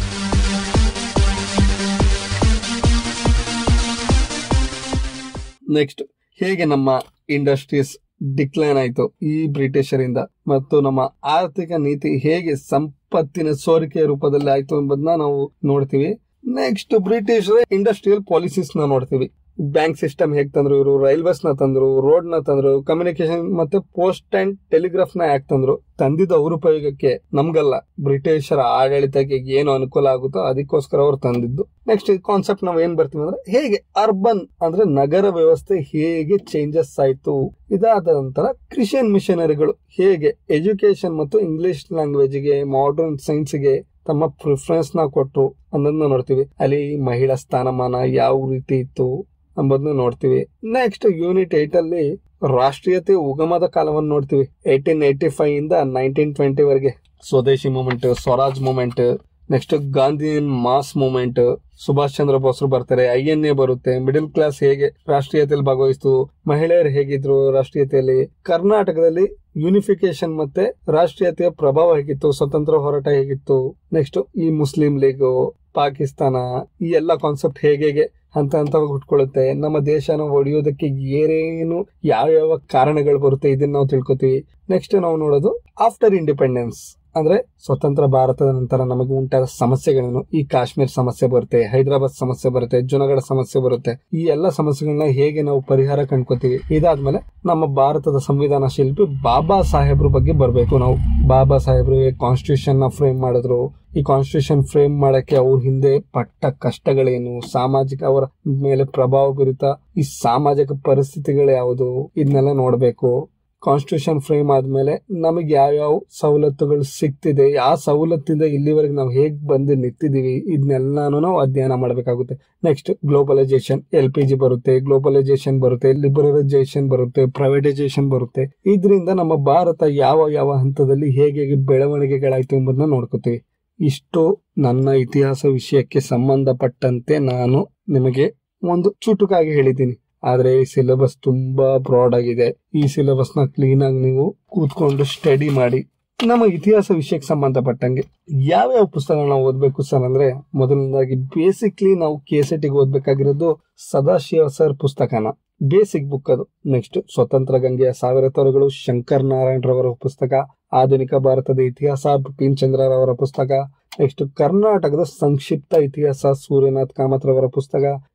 ನೆಕ್ಸ್ಟ್ ಹೇಗೆ ನಮ್ಮ ಇಂಡಸ್ಟ್ರೀಸ್ ಡಿಕ್ಲೈನ್ ಆಯ್ತು ಈ ಬ್ರಿಟಿಷರಿಂದ ಮತ್ತು ನಮ್ಮ ಆರ್ಥಿಕ ನೀತಿ ಹೇಗೆ ಸಂಪತ್ತಿನ ಸೋರಿಕೆಯ ರೂಪದಲ್ಲಿ ಆಯ್ತು ಎಂಬುದನ್ನ ನಾವು ನೋಡ್ತೀವಿ ನೆಕ್ಸ್ಟ್ ಬ್ರಿಟಿಷ್ ಇಂಡಸ್ಟ್ರಿಯಲ್ ಪಾಲಿಸೀಸ್ ನ ನೋಡ್ತೀವಿ ಬ್ಯಾಂಕ್ ಸಿಸ್ಟಮ್ ಹೇಗ್ ತಂದ್ರು ಇವರು ರೈಲ್ವೇಸ್ ನ ತಂದ್ರು ರೋಡ್ ನ ತಂದ್ರು ಕಮ್ಯುನಿಕೇಶನ್ ಮತ್ತೆ ಪೋಸ್ಟ್ ಅಂಡ್ ಟೆಲಿಗ್ರಾಫ್ ನ ಯಾಕೆ ತಂದ್ರು ತಂದಿದ್ದು ಅವ್ರ ಉಪಯೋಗಕ್ಕೆ ನಮ್ಗಲ್ಲ ಬ್ರಿಟಿಷರ ಆಡಳಿತಕ್ಕೆ ಏನು ಅನುಕೂಲ ಆಗುತ್ತೋ ಅದಕ್ಕೋಸ್ಕರ ಅವ್ರು ತಂದಿದ್ದು ನೆಕ್ಸ್ಟ್ ಕಾನ್ಸೆಪ್ಟ್ ನಾವ್ ಏನ್ ಬರ್ತೀವಿ ಅಂದ್ರೆ ಹೇಗೆ ಅರ್ಬನ್ ಅಂದ್ರೆ ನಗರ ವ್ಯವಸ್ಥೆ ಹೇಗೆ ಚೇಂಜಸ್ ಆಯ್ತು ಇದಾದ ನಂತರ ಕ್ರಿಶ್ಚಿಯನ್ ಮಿಷನರಿಗಳು ಹೇಗೆ ಎಜುಕೇಶನ್ ಮತ್ತು ಇಂಗ್ಲಿಷ್ ಲ್ಯಾಂಗ್ವೇಜ್ಗೆ ಮಾಡರ್ನ್ ಸೈನ್ಸ್ಗೆ ತಮ್ಮ ಪ್ರಿಫರೆನ್ಸ್ ನ ಕೊಟ್ರು ಅನ್ನೋದನ್ನ ನೋಡ್ತೀವಿ ಅಲ್ಲಿ ಮಹಿಳಾ ಸ್ಥಾನಮಾನ ಯಾವ ರೀತಿ ಇತ್ತು ಎಂಬುದನ್ನ ನೋಡ್ತೀವಿ ನೆಕ್ಸ್ಟ್ ಯೂನಿಟ್ ಏಟ್ ಅಲ್ಲಿ ರಾಷ್ಟ್ರೀಯತೆ ಉಗಮದ ಕಾಲವನ್ನು ನೋಡ್ತೀವಿ ಏಟೀನ್ ಏಟಿ ಫೈವ್ ಇಂದ ನೈನ್ಟೀನ್ ಟ್ವೆಂಟಿ ವರೆಗೆ swadeshi movement swaraj movement next Gandhian mass movement Subhash Chandra ಬೋಸ್ರು ಬರ್ತಾರೆ ಐ ಎನ್ ಎ ಬರುತ್ತೆ ಮಿಡಿಲ್ ಕ್ಲಾಸ್ ಹೇಗೆ ರಾಷ್ಟ್ರೀಯತೆಯಲ್ಲಿ ಭಾಗವಹಿಸ್ತು ಮಹಿಳೆಯರು ಹೇಗಿದ್ರು ರಾಷ್ಟ್ರೀಯತೆಯಲ್ಲಿ ಕರ್ನಾಟಕದಲ್ಲಿ ಯೂನಿಫಿಕೇಶನ್ ಮತ್ತೆ ರಾಷ್ಟ್ರೀಯತೆಯ ಪ್ರಭಾವ ಹೇಗಿತ್ತು ಸ್ವತಂತ್ರ ಹೋರಾಟ ಹೇಗಿತ್ತು ನೆಕ್ಸ್ಟ್ ಈ ಮುಸ್ಲಿಂ ಲೀಗ್ ಪಾಕಿಸ್ತಾನ ಈ ಎಲ್ಲ ಕಾನ್ಸೆಪ್ಟ್ ಹೇಗೆ ಹೇಗೆ ಹಂತ ಹಂತವಾಗಿ ಹುಟ್ಕೊಳ್ಳುತ್ತೆ ನಮ್ಮ ದೇಶನ ಒಡೆಯೋದಕ್ಕೆ ಏನೇನು ಯಾವ ಯಾವ ಕಾರಣಗಳು ಬರುತ್ತೆ ಇದನ್ನ ನಾವು ತಿಳ್ಕೊತೀವಿ ನೆಕ್ಸ್ಟ್ ನಾವು ನೋಡೋದು ಆಫ್ಟರ್ ಇಂಡಿಪೆಂಡೆನ್ಸ್ ಅಂದ್ರೆ ಸ್ವತಂತ್ರ ಭಾರತದ ನಂತರ ನಮಗೆ ಉಂಟಾದ ಸಮಸ್ಯೆಗಳೇನು ಈ ಕಾಶ್ಮೀರ್ ಸಮಸ್ಯೆ ಬರುತ್ತೆ ಹೈದರಾಬಾದ್ ಸಮಸ್ಯೆ ಬರುತ್ತೆ ಜುನಾಗಢ ಸಮಸ್ಯೆ ಬರುತ್ತೆ ಈ ಎಲ್ಲ ಸಮಸ್ಯೆಗಳನ್ನ ಹೇಗೆ ನಾವು ಪರಿಹಾರ ಕಂಡ್ಕೋತೀವಿ ಇದಾದ್ಮೇಲೆ ನಮ್ಮ ಭಾರತದ ಸಂವಿಧಾನ ಶಿಲ್ಪಿ ಬಾಬಾ ಸಾಹೇಬ್ರ ಬಗ್ಗೆ ಬರಬೇಕು ನಾವು ಬಾಬಾ ಸಾಹೇಬ್ರು ಕಾನ್ಸ್ಟಿಟ್ಯೂಷನ್ ನ ಫ್ರೇಮ್ ಮಾಡಿದ್ರು ಈ ಕಾನ್ಸ್ಟಿಟ್ಯೂಷನ್ ಫ್ರೇಮ್ ಮಾಡಕ್ಕೆ ಅವ್ರ ಹಿಂದೆ ಪಟ್ಟ ಕಷ್ಟಗಳೇನು ಸಾಮಾಜಿಕ ಅವರ ಮೇಲೆ ಪ್ರಭಾವ ಬೀರುತ್ತ ಈ ಸಾಮಾಜಿಕ ಪರಿಸ್ಥಿತಿಗಳು ಯಾವುದು ಇದನ್ನೆಲ್ಲ ನೋಡ್ಬೇಕು ಕಾನ್ಸ್ಟಿಟ್ಯೂಷನ್ ಫ್ರೇಮ್ ಆದ್ಮೇಲೆ ನಮಗೆ ಯಾವ್ಯಾವ ಸವಲತ್ತುಗಳು ಸಿಗ್ತಿದೆ ಯಾವ ಸವಲತ್ತಿಂದ ಇಲ್ಲಿವರೆಗೆ ನಾವು ಹೇಗ್ ಬಂದು ನಿಂತಿದೀವಿ ಇದನ್ನೆಲ್ಲಾನು ನಾವು ಅಧ್ಯಯನ ಮಾಡಬೇಕಾಗುತ್ತೆ next globalisation L P G ಬರುತ್ತೆ ಗ್ಲೋಬಲೈಸೇಷನ್ ಬರುತ್ತೆ ಲಿಬರಲೈಸೇಷನ್ ಬರುತ್ತೆ ಪ್ರೈವೇಟೈಸೇಷನ್ ಬರುತ್ತೆ ಇದರಿಂದ ನಮ್ಮ ಭಾರತ ಯಾವ ಯಾವ ಹಂತದಲ್ಲಿ ಹೇಗೆ ಹೇಗೆ ಬೆಳವಣಿಗೆಗಳಾಯ್ತು ಎಂಬುದನ್ನ ನೋಡ್ಕೋತೀವಿ ಇಷ್ಟು ನನ್ನ ಇತಿಹಾಸ ವಿಷಯಕ್ಕೆ ಸಂಬಂಧಪಟ್ಟಂತೆ ನಾನು ನಿಮಗೆ ಒಂದು ಚುಟುಕಾಗಿ ಹೇಳಿದ್ದೀನಿ ಆದ್ರೆ ಈ ಸಿಲೆಬಸ್ ತುಂಬಾ ಬ್ರಾಡ್ ಆಗಿದೆ ಈ ಸಿಲೆಬಸ್ ನ ಕ್ಲೀನ್ ಆಗಿ ನೀವು ಕೂತ್ಕೊಂಡು ಸ್ಟಡಿ ಮಾಡಿ ನಮ್ಮ ಇತಿಹಾಸ ವಿಷಯಕ್ಕೆ ಸಂಬಂಧಪಟ್ಟಂಗೆ ಯಾವ್ಯಾವ ಪುಸ್ತಕಗಳನ್ನ ಓದ್ಬೇಕು ಸರ್ ಅಂದ್ರೆ ಮೊದಲನೇದಾಗಿ ಬೇಸಿಕ್ಲಿ ನಾವು ಕೆ ಸಿ ಟಿಗೆ ಓದ್ಬೇಕಾಗಿರೋದು ಸದಾಶಿವ ಸರ್ ಪುಸ್ತಕನ ಬೇಸಿಕ್ ಬುಕ್ ಅದು ನೆಕ್ಸ್ಟ್ ಸ್ವತಂತ್ರ ಗಂಗೆಯ ಸಾವಿರ ತೋರುಗಳು ಶಂಕರ್ ನಾರಾಯಣ್ ರವರ ಪುಸ್ತಕ ಆಧುನಿಕ ಭಾರತದ ಇತಿಹಾಸ ಬಿಪಿನ್ ಚಂದ್ರರವರ ಪುಸ್ತಕ ನೆಕ್ಸ್ಟ್ ಕರ್ನಾಟಕದ ಸಂಕ್ಷಿಪ್ತ ಇತಿಹಾಸ ಸೂರ್ಯನಾಥ್ ಕಾಮತ್ ರವರ ಪುಸ್ತಕ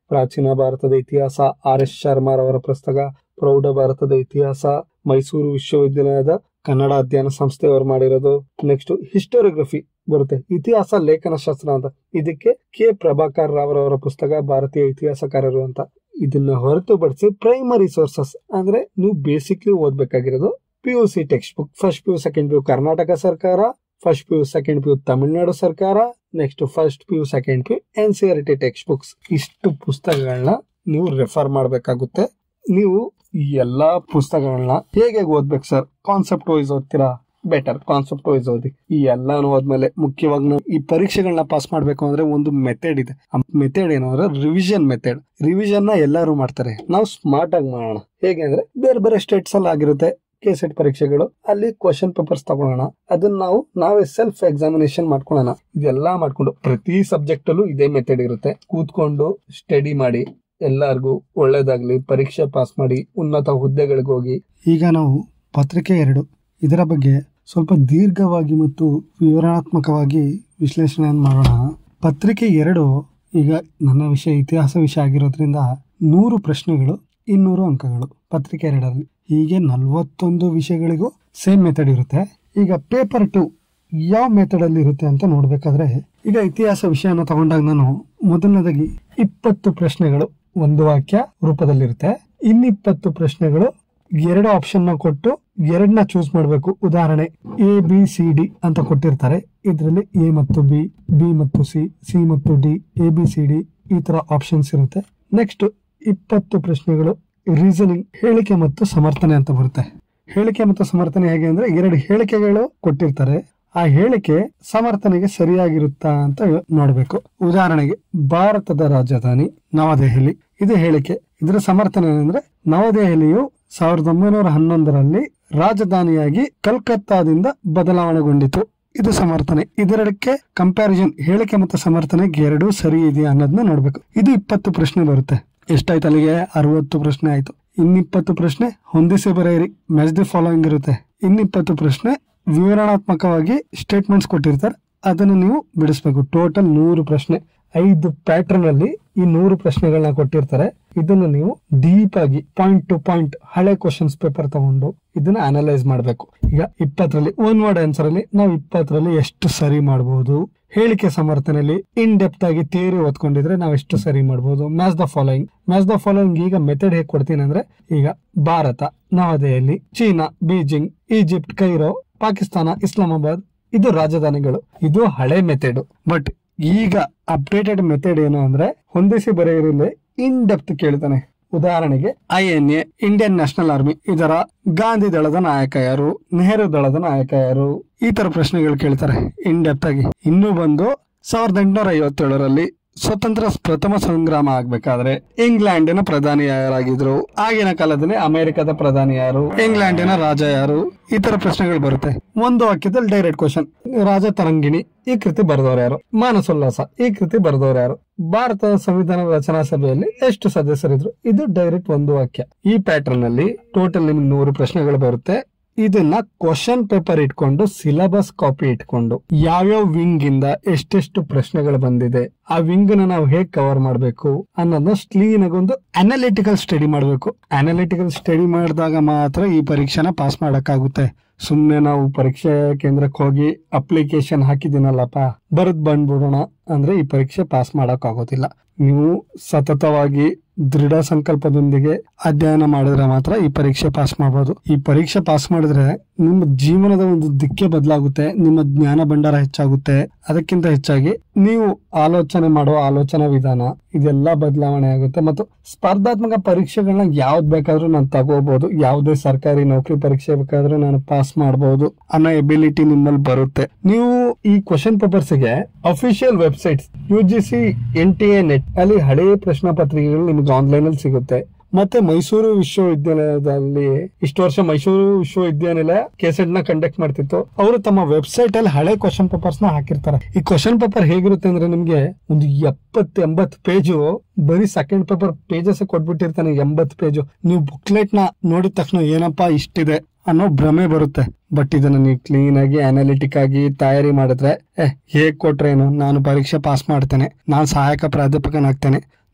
ಪ್ರಾಚೀನ ಭಾರತದ ಇತಿಹಾಸ ಆರ್ ಎಸ್ ಶರ್ಮಾರವರ ಪುಸ್ತಕ ಪ್ರೌಢ ಭಾರತದ ಇತಿಹಾಸ ಮೈಸೂರು ವಿಶ್ವವಿದ್ಯಾಲಯದ ಕನ್ನಡ ಅಧ್ಯಯನ ಸಂಸ್ಥೆಯವರು ಮಾಡಿರೋದು ನೆಕ್ಸ್ಟ್ ಹಿಸ್ಟೋರಿಯೋಗ್ರಫಿ ಬರುತ್ತೆ ಇತಿಹಾಸ ಲೇಖನ ಶಾಸ್ತ್ರ ಅಂತ ಇದಕ್ಕೆ ಕೆ ಪ್ರಭಾಕರ್ ರಾವ್ರವರ ಪುಸ್ತಕ ಭಾರತೀಯ ಇತಿಹಾಸಕಾರರು ಅಂತ ಇದನ್ನ ಹೊರತುಪಡಿಸಿ ಪ್ರೈಮರಿ ಸೋರ್ಸಸ್ ಅಂದ್ರೆ ನೀವು ಬೇಸಿಕ್ಲಿ ಓದ್ಬೇಕಾಗಿರೋದು P U C textbook first P U second P U Karnataka ಸರ್ಕಾರ first P U second P U Tamil Nadu ಸರ್ಕಾರ next first P U second P U N C R T textbooks ಇಷ್ಟು ಪುಸ್ತಕಗಳನ್ನ ನೀವು refer ಮಾಡಬೇಕಾಗುತ್ತೆ ನೀವು ಈ ಎಲ್ಲಾ ಪುಸ್ತಕಗಳನ್ನ ಹೇಗೆ ಓದ್ಬೇಕು ಸರ್ ಕಾನ್ಸೆಪ್ಟ್ ವೈಸ್ ಓದ್ತೀರಾ ಬೆಟರ್ ಕಾನ್ಸೆಪ್ಟ್ ವೈಸ್ ಓದಿ ಈ ಎಲ್ಲಾನು ಹೋದ್ಮೇಲೆ ಮುಖ್ಯವಾಗಿ ನಾವು ಈ ಪರೀಕ್ಷೆಗಳನ್ನ ಪಾಸ್ ಮಾಡ್ಬೇಕು ಅಂದ್ರೆ ಒಂದು ಮೆಥಡ್ ಇದೆ ಆ ಮೆಥಡ್ ಏನು ಅಂದ್ರೆ ರಿವಿಷನ್ ಮೆಥಡ್ ರಿವಿಷನ್ ನ ಎಲ್ಲರೂ ಮಾಡ್ತಾರೆ ನಾವು ಸ್ಮಾರ್ಟ್ ಆಗಿ ಮಾಡೋಣ ಹೇಗೆ ಅಂದ್ರೆ ಬೇರೆ ಬೇರೆ ಸ್ಟೇಟ್ಸ್ ಅಲ್ಲಿ ಆಗಿರುತ್ತೆ ಕೆ ಸೆಟ್ ಪರೀಕ್ಷೆಗಳು ಅಲ್ಲಿ ಕ್ವಶನ್ ಪೇಪರ್ಸ್ ತಗೊಳ್ಳೋಣ ಅದನ್ನ ನಾವು ನಾವೇ ಸೆಲ್ಫ್ ಎಕ್ಸಾಮಿನೇಷನ್ ಮಾಡ್ಕೊಳ್ಳೋಣ ಇದೆಲ್ಲಾ ಮಾಡ್ಕೊಂಡು ಪ್ರತಿ ಸಬ್ಜೆಕ್ಟ್ ಅಲ್ಲೂ ಇದೇ ಮೆಥಡ್ ಇರುತ್ತೆ ಕೂತ್ಕೊಂಡು ಸ್ಟಡಿ ಮಾಡಿ ಎಲ್ಲಾರ್ಗೂ ಒಳ್ಳೇದಾಗ್ಲಿ ಪರೀಕ್ಷೆ ಪಾಸ್ ಮಾಡಿ ಉನ್ನತ ಹುದ್ದೆಗಳಿಗೆ ಹೋಗಿ ಈಗ ನಾವು ಪತ್ರಿಕೆ ಎರಡು ಇದರ ಬಗ್ಗೆ ಸ್ವಲ್ಪ ದೀರ್ಘವಾಗಿ ಮತ್ತು ವಿವರಣಾತ್ಮಕವಾಗಿ ವಿಶ್ಲೇಷಣೆಯನ್ನು ಮಾಡೋಣ ಪತ್ರಿಕೆ ಎರಡು ಈಗ ನನ್ನ ವಿಷಯ ಇತಿಹಾಸ ವಿಷಯ ಆಗಿರೋದ್ರಿಂದ ನೂರು ಪ್ರಶ್ನೆಗಳು ಇನ್ನೂರು ಅಂಕಗಳು ಪತ್ರಿಕೆ ಎರಡರಲ್ಲಿ ಹೀಗೆ ನಲವತ್ತೊಂದು ವಿಷಯಗಳಿಗೂ ಸೇಮ್ ಮೆಥಡ್ ಇರುತ್ತೆ ಈಗ ಪೇಪರ್ ಟು ಯಾವ ಮೆಥಡ್ ಅಲ್ಲಿ ಇರುತ್ತೆ ಅಂತ ನೋಡ್ಬೇಕಾದ್ರೆ ಈಗ ಇತಿಹಾಸ ವಿಷಯನ ತಗೊಂಡಾಗ ನಾನು ಮೊದಲನೇದಾಗಿ ಇಪ್ಪತ್ತು ಪ್ರಶ್ನೆಗಳು ಒಂದು ವಾಕ್ಯ ರೂಪದಲ್ಲಿರುತ್ತೆ ಇನ್ನಿಪ್ಪತ್ತು ಪ್ರಶ್ನೆಗಳು ಎರಡು ಆಪ್ಷನ್ ನ ಕೊಟ್ಟು ಎರಡನ್ನ ಚೂಸ್ ಮಾಡಬೇಕು ಉದಾಹರಣೆ ಎ ಬಿ ಸಿ ಡಿ ಅಂತ ಕೊಟ್ಟಿರ್ತಾರೆ ಇದರಲ್ಲಿ ಎ ಮತ್ತು ಬಿ ಬಿ ಮತ್ತು ಸಿ ಸಿ ಮತ್ತು D A B C D ಈ ತರ ಆಪ್ಷನ್ಸ್ ಇರುತ್ತೆ ನೆಕ್ಸ್ಟ್ ಇಪ್ಪತ್ತು ಪ್ರಶ್ನೆಗಳು ರೀಸನಿಂಗ್ ಹೇಳಿಕೆ ಮತ್ತು ಸಮರ್ಥನೆ ಅಂತ ಬರುತ್ತೆ ಹೇಳಿಕೆ ಮತ್ತು ಸಮರ್ಥನೆ ಹೇಗೆ ಅಂದ್ರೆ ಎರಡು ಹೇಳಿಕೆಗಳು ಕೊಟ್ಟಿರ್ತಾರೆ ಆ ಹೇಳಿಕೆ ಸಮರ್ಥನೆಗೆ ಸರಿಯಾಗಿರುತ್ತಾ ಅಂತ ನೋಡ್ಬೇಕು ಉದಾಹರಣೆಗೆ ಭಾರತದ ರಾಜಧಾನಿ ನವದೆಹಲಿ ಇದು ಹೇಳಿಕೆ ಇದರ ಸಮರ್ಥನೆ ಏನಂದ್ರೆ ನವದೆಹಲಿಯು ಸಾವಿರದ ಒಂಬೈನೂರ ಹನ್ನೊಂದರಲ್ಲಿ ರಾಜಧಾನಿಯಾಗಿ ಕಲ್ಕತ್ತಾದಿಂದ ಬದಲಾವಣೆಗೊಂಡಿತು ಇದು ಸಮರ್ಥನೆ ಇದೆರಡಕ್ಕೆ ಕಂಪ್ಯಾರಿಸನ್ ಹೇಳಿಕೆ ಮತ್ತು ಸಮರ್ಥನೆಗೆ ಎರಡೂ ಸರಿ ಇದೆಯಾ ಅನ್ನೋದನ್ನ ನೋಡ್ಬೇಕು ಇದು ಇಪ್ಪತ್ತು ಪ್ರಶ್ನೆ ಬರುತ್ತೆ ಎಷ್ಟಾಯ್ತು ಅಲ್ಲಿಗೆ ಅರವತ್ತು ಪ್ರಶ್ನೆ ಆಯ್ತು ಇನ್ನಿಪ್ಪತ್ತು ಪ್ರಶ್ನೆ ಹೊಂದಿಸಿ ಬರೆಯಿರಿ ಮ್ಯಾಚ್ ದಿ ಫಾಲೋಯಿಂಗ್ ಇರುತ್ತೆ ಇನ್ನಿಪ್ಪತ್ತು ಪ್ರಶ್ನೆ ವಿವರಣಾತ್ಮಕವಾಗಿ ಸ್ಟೇಟ್ಮೆಂಟ್ಸ್ ಕೊಟ್ಟಿರ್ತಾರೆ ಅದನ್ನು ನೀವು ಬಿಡಿಸ್ಬೇಕು ಟೋಟಲ್ ನೂರು ಪ್ರಶ್ನೆ ಐದು ಪ್ಯಾಟರ್ನ್ ಅಲ್ಲಿ ಈ ನೂರು ಪ್ರಶ್ನೆಗಳನ್ನ ಕೊಟ್ಟಿರ್ತಾರೆ ಇದನ್ನು ನೀವು ಡೀಪ್ ಆಗಿ ಪಾಯಿಂಟ್ ಟು ಪಾಯಿಂಟ್ ಹಳೆ ಕ್ವಶನ್ಸ್ ಪೇಪರ್ ತಗೊಂಡು ಇದನ್ನ ಅನಲೈಸ್ ಮಾಡಬೇಕು ಈಗ ಇಪ್ಪತ್ತರಲ್ಲಿ ಒನ್ ವರ್ಡ್ ಆನ್ಸರ್ ಅಲ್ಲಿ ನಾವು ಇಪ್ಪತ್ತರಲ್ಲಿ ಎಷ್ಟು ಸರಿ ಮಾಡಬಹುದು ಹೇಳಿಕೆ ಸಮರ್ಥನೆಯಲ್ಲಿ ಇನ್ ಡೆಪ್ತ್ ಆಗಿ ಥಿಯರಿ ಓದ್ಕೊಂಡಿದ್ರೆ ನಾವು ಎಷ್ಟು ಸರಿ ಮಾಡಬಹುದು match the following match the following ಈಗ ಮೆಥಡ್ ಹೇಗೆ ಕೊಡ್ತೀನಿ ಅಂದ್ರೆ ಈಗ Bharat New Delhi China Beijing Egypt Cairo Pakistan Islamabad ಇದು ರಾಜಧಾನಿಗಳು ಇದು ಹಳೆ ಮೆಥಡ್ ಬಟ್ ಈಗ ಅಪ್ಡೇಟೆಡ್ ಮೆಥಡ್ ಏನು ಅಂದ್ರೆ ಹೊಂದಿಸಿ ಬರೆಯಿರಲಿ ಇನ್ ಡೆಪ್ತ್ ಕೇಳ್ತಾನೆ ಉದಾಹರಣೆಗೆ I N A Indian national army ಇದರ ಗಾಂಧಿ ದಳದ ನಾಯಕ ಯಾರು ನೆಹರು ದಳದ ನಾಯಕ ಯಾರು ಈ ತರ ಪ್ರಶ್ನೆಗಳು ಕೇಳ್ತಾರೆ ಇನ್ ಡೆಪ್ತ್ ಆಗಿ ಇನ್ನು ಬಂದು ಸಾವಿರದ ಎಂಟುನೂರ ಐವತ್ತೇಳರಲ್ಲಿ ಸ್ವತಂತ್ರ ಪ್ರಥಮ ಸಂಗ್ರಾಮ ಆಗ್ಬೇಕಾದ್ರೆ ಇಂಗ್ಲೆಂಡಿನ ಪ್ರಧಾನಿ ಯಾರಾಗಿದ್ರು ಆಗಿನ ಕಾಲದಲ್ಲಿ ಅಮೆರಿಕದ ಪ್ರಧಾನಿ ಯಾರು ಇಂಗ್ಲೆಂಡಿನ ರಾಜ ಯಾರು ಈ ತರ ಪ್ರಶ್ನೆಗಳು ಬರುತ್ತೆ ಒಂದು ವಾಕ್ಯದಲ್ಲಿ ಡೈರೆಕ್ಟ್ ಕ್ವಶನ್ ರಾಜ ತರಂಗಿಣಿ ಈ ಕೃತಿ ಬರೆದವ್ರು ಯಾರು ಮಾನಸೋಲ್ಲಾಸ ಈ ಕೃತಿ ಬರೆದವ್ರು ಯಾರು ಭಾರತದ ಸಂವಿಧಾನ ರಚನಾ ಸಭೆಯಲ್ಲಿ ಎಷ್ಟು ಸದಸ್ಯರಿದ್ರು ಇದು ಡೈರೆಕ್ಟ್ ಒಂದು ವಾಕ್ಯ ಈ ಪ್ಯಾಟರ್ನ್ ಅಲ್ಲಿ ಟೋಟಲ್ ನಿಮ್ಗೆ ನೂರು ಪ್ರಶ್ನೆಗಳು ಬರುತ್ತೆ ಇದನ್ನ ಕ್ವಶನ್ ಪೇಪರ್ ಇಟ್ಕೊಂಡು ಸಿಲೆಬಸ್ ಕಾಪಿ ಇಟ್ಕೊಂಡು ಯಾವ್ಯಾವ ವಿಂಗ್ ಇಂದ ಎಷ್ಟೆಷ್ಟು ಪ್ರಶ್ನೆಗಳು ಬಂದಿದೆ ಆ ವಿಂಗ್ ನ ನಾವು ಹೇಗ್ ಕವರ್ ಮಾಡಬೇಕು ಅನ್ನೋದನ್ನ ಕ್ಲೀನ್ ಆಗಿ ಒಂದು ಅನಾಲಿಟಿಕಲ್ ಸ್ಟಡಿ ಮಾಡಬೇಕು ಅನಾಲಿಟಿಕಲ್ ಸ್ಟಡಿ ಮಾಡಿದಾಗ ಮಾತ್ರ ಈ ಪರೀಕ್ಷೆನ ಪಾಸ್ ಮಾಡಕ್ಕಾಗುತ್ತೆ ಸುಮ್ನೆ ನಾವು ಪರೀಕ್ಷೆ ಕೇಂದ್ರಕ್ಕೆ ಹೋಗಿ ಅಪ್ಲಿಕೇಶನ್ ಹಾಕಿದ್ದೀನಲ್ಲಪ್ಪ ಬರದ್ ಬಂದ್ಬಿಡೋಣ ಅಂದ್ರೆ ಈ ಪರೀಕ್ಷೆ ಪಾಸ್ ಮಾಡಕ್ ಆಗೋದಿಲ್ಲ ನೀವು ಸತತವಾಗಿ ದೃಢ ಸಂಕಲ್ಪದೊಂದಿಗೆ ಅಧ್ಯಯನ ಮಾಡಿದ್ರೆ ಮಾತ್ರ ಈ ಪರೀಕ್ಷೆ ಪಾಸ್ ಮಾಡಬಹುದು ಈ ಪರೀಕ್ಷೆ ಪಾಸ್ ಮಾಡಿದ್ರೆ ನಿಮ್ಮ ಜೀವನದ ಒಂದು ದಿಕ್ಕೆ ಬದಲಾಗುತ್ತೆ ನಿಮ್ಮ ಜ್ಞಾನ ಭಂಡಾರ ಹೆಚ್ಚಾಗುತ್ತೆ ಅದಕ್ಕಿಂತ ಹೆಚ್ಚಾಗಿ ನೀವು ಆಲೋಚನೆ ಮಾಡುವ ಆಲೋಚನಾ ವಿಧಾನ ಇದೆಲ್ಲ ಬದಲಾವಣೆ ಆಗುತ್ತೆ ಮತ್ತು ಸ್ಪರ್ಧಾತ್ಮಕ ಪರೀಕ್ಷೆಗಳನ್ನ ಯಾವ್ದು ಬೇಕಾದ್ರೂ ನಾನು ತಗೋಬಹುದು ಯಾವುದೇ ಸರ್ಕಾರಿ ನೌಕರಿ ಪರೀಕ್ಷೆ ಬೇಕಾದ್ರೂ ನಾನು ಪಾಸ್ ಮಾಡಬಹುದು ಅನ್ನೋ ಎಬಿಲಿಟಿ ನಿಮ್ಮಲ್ಲಿ ಬರುತ್ತೆ ನೀವು ಈ ಕ್ವಶನ್ ಪೇಪರ್ಸ್ ಗೆ official websites U G C N T A net ಅಲ್ಲಿ ಹಳೆಯ ಪ್ರಶ್ನೆ ಪತ್ರಿಕೆಗಳು ನಿಮ್ಗೆ ಆನ್ಲೈನ್ ಅಲ್ಲಿ ಸಿಗುತ್ತೆ ಮತ್ತೆ ಮೈಸೂರು ವಿಶ್ವವಿದ್ಯಾಲಯದಲ್ಲಿ ಇಷ್ಟು ವರ್ಷ ಮೈಸೂರು ವಿಶ್ವವಿದ್ಯಾನಿಲಯ ಕೆಸೆಟ್ ನ ಕಂಡಕ್ಟ್ ಮಾಡ್ತಿತ್ತು ಅವರು ತಮ್ಮ ವೆಬ್ಸೈಟ್ ಅಲ್ಲಿ ಹಳೆ ಕ್ವಶನ್ ಪೇಪರ್ಸ್ ನ ಹಾಕಿರ್ತಾರೆ ಈ ಕ್ವಶನ್ ಪೇಪರ್ ಹೇಗಿರುತ್ತೆ ಅಂದ್ರೆ ನಿಮ್ಗೆ ಒಂದು ಎಪ್ಪತ್ ಎಂಬತ್ ಪೇಜು ಬರೀ ಸೆಕೆಂಡ್ ಪೇಪರ್ ಪೇಜಸ್ ಕೊಟ್ಬಿಟ್ಟಿರ್ತಾನೆ ಎಂಬತ್ ಪೇಜು ನೀವು ಬುಕ್ಲೆಟ್ ನ ನೋಡಿದ ತಕ್ಷಣ ಏನಪ್ಪಾ ಇಷ್ಟಿದೆ ಅನ್ನೋ ಭ್ರಮೆ ಬರುತ್ತೆ ಬಟ್ ಇದನ್ನ ನೀವು ಕ್ಲೀನ್ ಆಗಿ ಅನಾಲಿಟಿಕ್ ಆಗಿ ತಯಾರಿ ಮಾಡಿದ್ರೆ ಏ ಹೇಗ್ ಕೊಟ್ರೇನು ನಾನು ಪರೀಕ್ಷೆ ಪಾಸ್ ಮಾಡ್ತೇನೆ ನಾನು ಸಹಾಯಕ ಪ್ರಾಧ್ಯಾಪಕನಾಗ್ತೇನೆ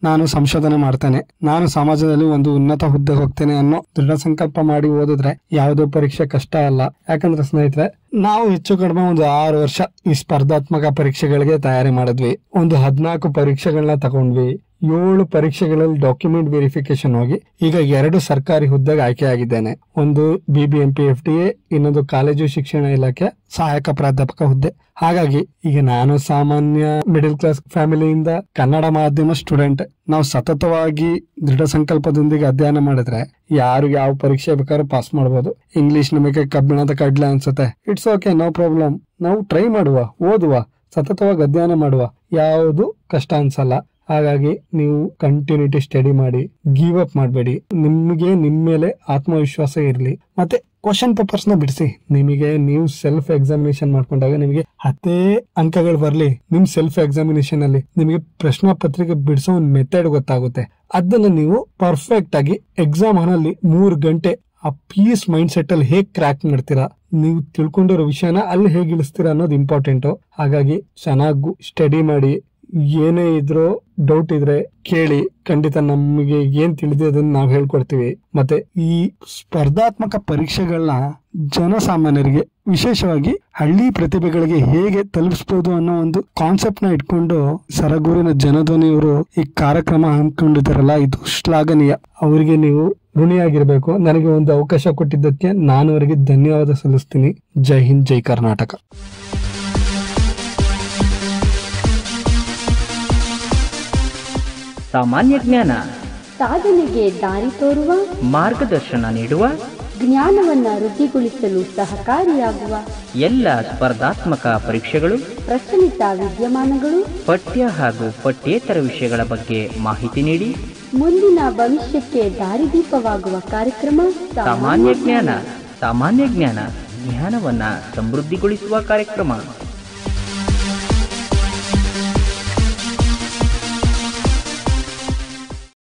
ನಾನು ಸಂಶೋಧನೆ ಮಾಡ್ತೇನೆ ನಾನು ಸಮಾಜದಲ್ಲಿ ಒಂದು ಉನ್ನತ ಹುದ್ದೆಗೆ ಹೋಗ್ತೇನೆ ಅನ್ನೋ ದೃಢ ಸಂಕಲ್ಪ ಮಾಡಿ ಓದಿದ್ರೆ ಯಾವುದೋ ಪರೀಕ್ಷೆ ಕಷ್ಟ ಅಲ್ಲ ಯಾಕಂದ್ರೆ ಸ್ನೇಹಿತರೆ ನಾವು ಹೆಚ್ಚು ಕಡಿಮೆ ಒಂದು ಆರು ವರ್ಷ ಈ ಸ್ಪರ್ಧಾತ್ಮಕ ಪರೀಕ್ಷೆಗಳಿಗೆ ತಯಾರಿ ಮಾಡಿದ್ವಿ ಒಂದು ಹದಿನಾಲ್ಕು ಪರೀಕ್ಷೆಗಳನ್ನ ತಗೊಂಡ್ವಿ ಏಳು ಪರೀಕ್ಷೆಗಳಲ್ಲಿ ಡಾಕ್ಯುಮೆಂಟ್ ವೆರಿಫಿಕೇಶನ್ ಹೋಗಿ ಈಗ ಎರಡು ಸರ್ಕಾರಿ ಹುದ್ದೆಗೆ ಆಯ್ಕೆಯಾಗಿದ್ದೇನೆ ಒಂದು ಬಿಬಿಎಂಪಿ ಎಫ್ ಡಿ ಎ ಇನ್ನೊಂದು ಕಾಲೇಜು ಶಿಕ್ಷಣ ಇಲಾಖೆ ಸಹಾಯಕ ಪ್ರಾಧ್ಯಾಪಕ ಹುದ್ದೆ ಹಾಗಾಗಿ ಈಗ ನಾನು ಸಾಮಾನ್ಯ ಮಿಡಿಲ್ ಕ್ಲಾಸ್ ಫ್ಯಾಮಿಲಿಯಿಂದ ಕನ್ನಡ ಮಾಧ್ಯಮ ಸ್ಟೂಡೆಂಟ್ ನಾವು ಸತತವಾಗಿ ದೃಢ ಸಂಕಲ್ಪದೊಂದಿಗೆ ಅಧ್ಯಯನ ಮಾಡಿದ್ರೆ ಯಾರು ಯಾವ ಪರೀಕ್ಷೆ ಬೇಕಾದ್ರೂ ಪಾಸ್ ಮಾಡಬಹುದು ಇಂಗ್ಲಿಷ್ ನಮಗೆ ಕಬ್ಬಿಣದ ಕಡ್ಲೆ ಅನ್ಸುತ್ತೆ ಇಟ್ಸ್ ಓಕೆ ನೋ ಪ್ರಾಬ್ಲಮ್ ನಾವು ಟ್ರೈ ಮಾಡುವ ಓದುವ ಸತತವಾಗಿ ಅಧ್ಯಯನ ಮಾಡುವ ಯಾವುದು ಕಷ್ಟ ಅನ್ಸಲ್ಲ ಹಾಗಾಗಿ ನೀವು ಕಂಟಿನ್ಯೂಟಿ ಸ್ಟಡಿ ಮಾಡಿ ಗಿವ್ ಅಪ್ ಮಾಡಬೇಡಿ ನಿಮಗೆ ನಿಮ್ಮ ಮೇಲೆ ಆತ್ಮವಿಶ್ವಾಸ ಇರಲಿ ಮತ್ತೆ ಕ್ವಶನ್ ಪೇಪರ್ಸ್ ನ ಬಿಡಿಸಿ ನಿಮಗೆ ನೀವು ಸೆಲ್ಫ್ ಎಕ್ಸಾಮಿನೇಷನ್ ಮಾಡ್ಕೊಂಡಾಗ ನಿಮಗೆ ಹತ್ತೇ ಅಂಕಗಳು ಬರ್ಲಿ ನಿಮ್ ಸೆಲ್ಫ್ ಎಕ್ಸಾಮಿನೇಷನ್ ಅಲ್ಲಿ ನಿಮಗೆ ಪ್ರಶ್ನೆ ಪತ್ರಿಕೆ ಬಿಡಿಸೋ ಒಂದು ಮೆಥಡ್ ಗೊತ್ತಾಗುತ್ತೆ ಅದನ್ನ ನೀವು ಪರ್ಫೆಕ್ಟ್ ಆಗಿ ಎಕ್ಸಾಮ್ ಹಾಲ್ ಮೂರ್ ಗಂಟೆ ಆ ಪೀಸ್ ಮೈಂಡ್ ಸೆಟ್ ಅಲ್ಲಿ ಹೇಗ್ ಕ್ರ್ಯಾಕ್ ಮಾಡ್ತೀರಾ ನೀವು ತಿಳ್ಕೊಂಡಿರೋ ವಿಷಯನ ಅಲ್ಲಿ ಹೇಗೆ ಇಳಿಸ್ತೀರಾ ಅನ್ನೋದು ಇಂಪಾರ್ಟೆಂಟ್ ಹಾಗಾಗಿ ಚೆನ್ನಾಗಿ ಸ್ಟಡಿ ಮಾಡಿ ಏನೇ ಇದ್ರೂ ಡೌಟ್ ಇದ್ರೆ ಕೇಳಿ ಖಂಡಿತ ನಮಗೆ ಏನ್ ತಿಳಿದಿದೆ ಅದನ್ನ ನಾವು ಹೇಳ್ಕೊಡ್ತೀವಿ ಮತ್ತೆ ಈ ಸ್ಪರ್ಧಾತ್ಮಕ ಪರೀಕ್ಷೆಗಳನ್ನ ಜನಸಾಮಾನ್ಯರಿಗೆ ವಿಶೇಷವಾಗಿ ಹಳ್ಳಿ ಪ್ರತಿಭೆಗಳಿಗೆ ಹೇಗೆ ತಲುಪಿಸಬಹುದು ಅನ್ನೋ ಒಂದು ಕಾನ್ಸೆಪ್ಟ್ ನ ಇಟ್ಕೊಂಡು ಸರಗೂರಿನ ಜನಧ್ವನಿಯವರು ಈ ಕಾರ್ಯಕ್ರಮ ಹಮ್ಮಿಕೊಂಡಿದ್ದಾರಲ್ಲ ಇದು ಶ್ಲಾಘನೀಯ ಅವರಿಗೆ ನೀವು ಋಣಿಯಾಗಿರ್ಬೇಕು ನನಗೆ ಒಂದು ಅವಕಾಶ ಕೊಟ್ಟಿದ್ದಕ್ಕೆ ನಾನು ಅವರಿಗೆ ಧನ್ಯವಾದ ಸಲ್ಲಿಸ್ತೀನಿ ಜೈ ಹಿಂದ್ ಜೈ ಕರ್ನಾಟಕ ಸಾಮಾನ್ಯ ಜ್ಞಾನ ಸಾಧನೆಗೆ ದಾರಿ ತೋರುವ ಮಾರ್ಗದರ್ಶನ ನೀಡುವ ಜ್ಞಾನವನ್ನ ವೃದ್ಧಿಗೊಳಿಸಲು ಸಹಕಾರಿಯಾಗುವ ಎಲ್ಲ ಸ್ಪರ್ಧಾತ್ಮಕ ಪರೀಕ್ಷೆಗಳು ಪ್ರಚಲಿತ ವಿದ್ಯಮಾನಗಳು ಪಠ್ಯ ಹಾಗೂ ಪಠ್ಯೇತರ ವಿಷಯಗಳ ಬಗ್ಗೆ ಮಾಹಿತಿ ನೀಡಿ ಮುಂದಿನ ಭವಿಷ್ಯಕ್ಕೆ ದಾರಿದೀಪವಾಗುವ ಕಾರ್ಯಕ್ರಮ ಸಾಮಾನ್ಯ ಜ್ಞಾನ ಸಾಮಾನ್ಯ ಜ್ಞಾನ ಜ್ಞಾನವನ್ನ ಸಮೃದ್ಧಿಗೊಳಿಸುವ ಕಾರ್ಯಕ್ರಮ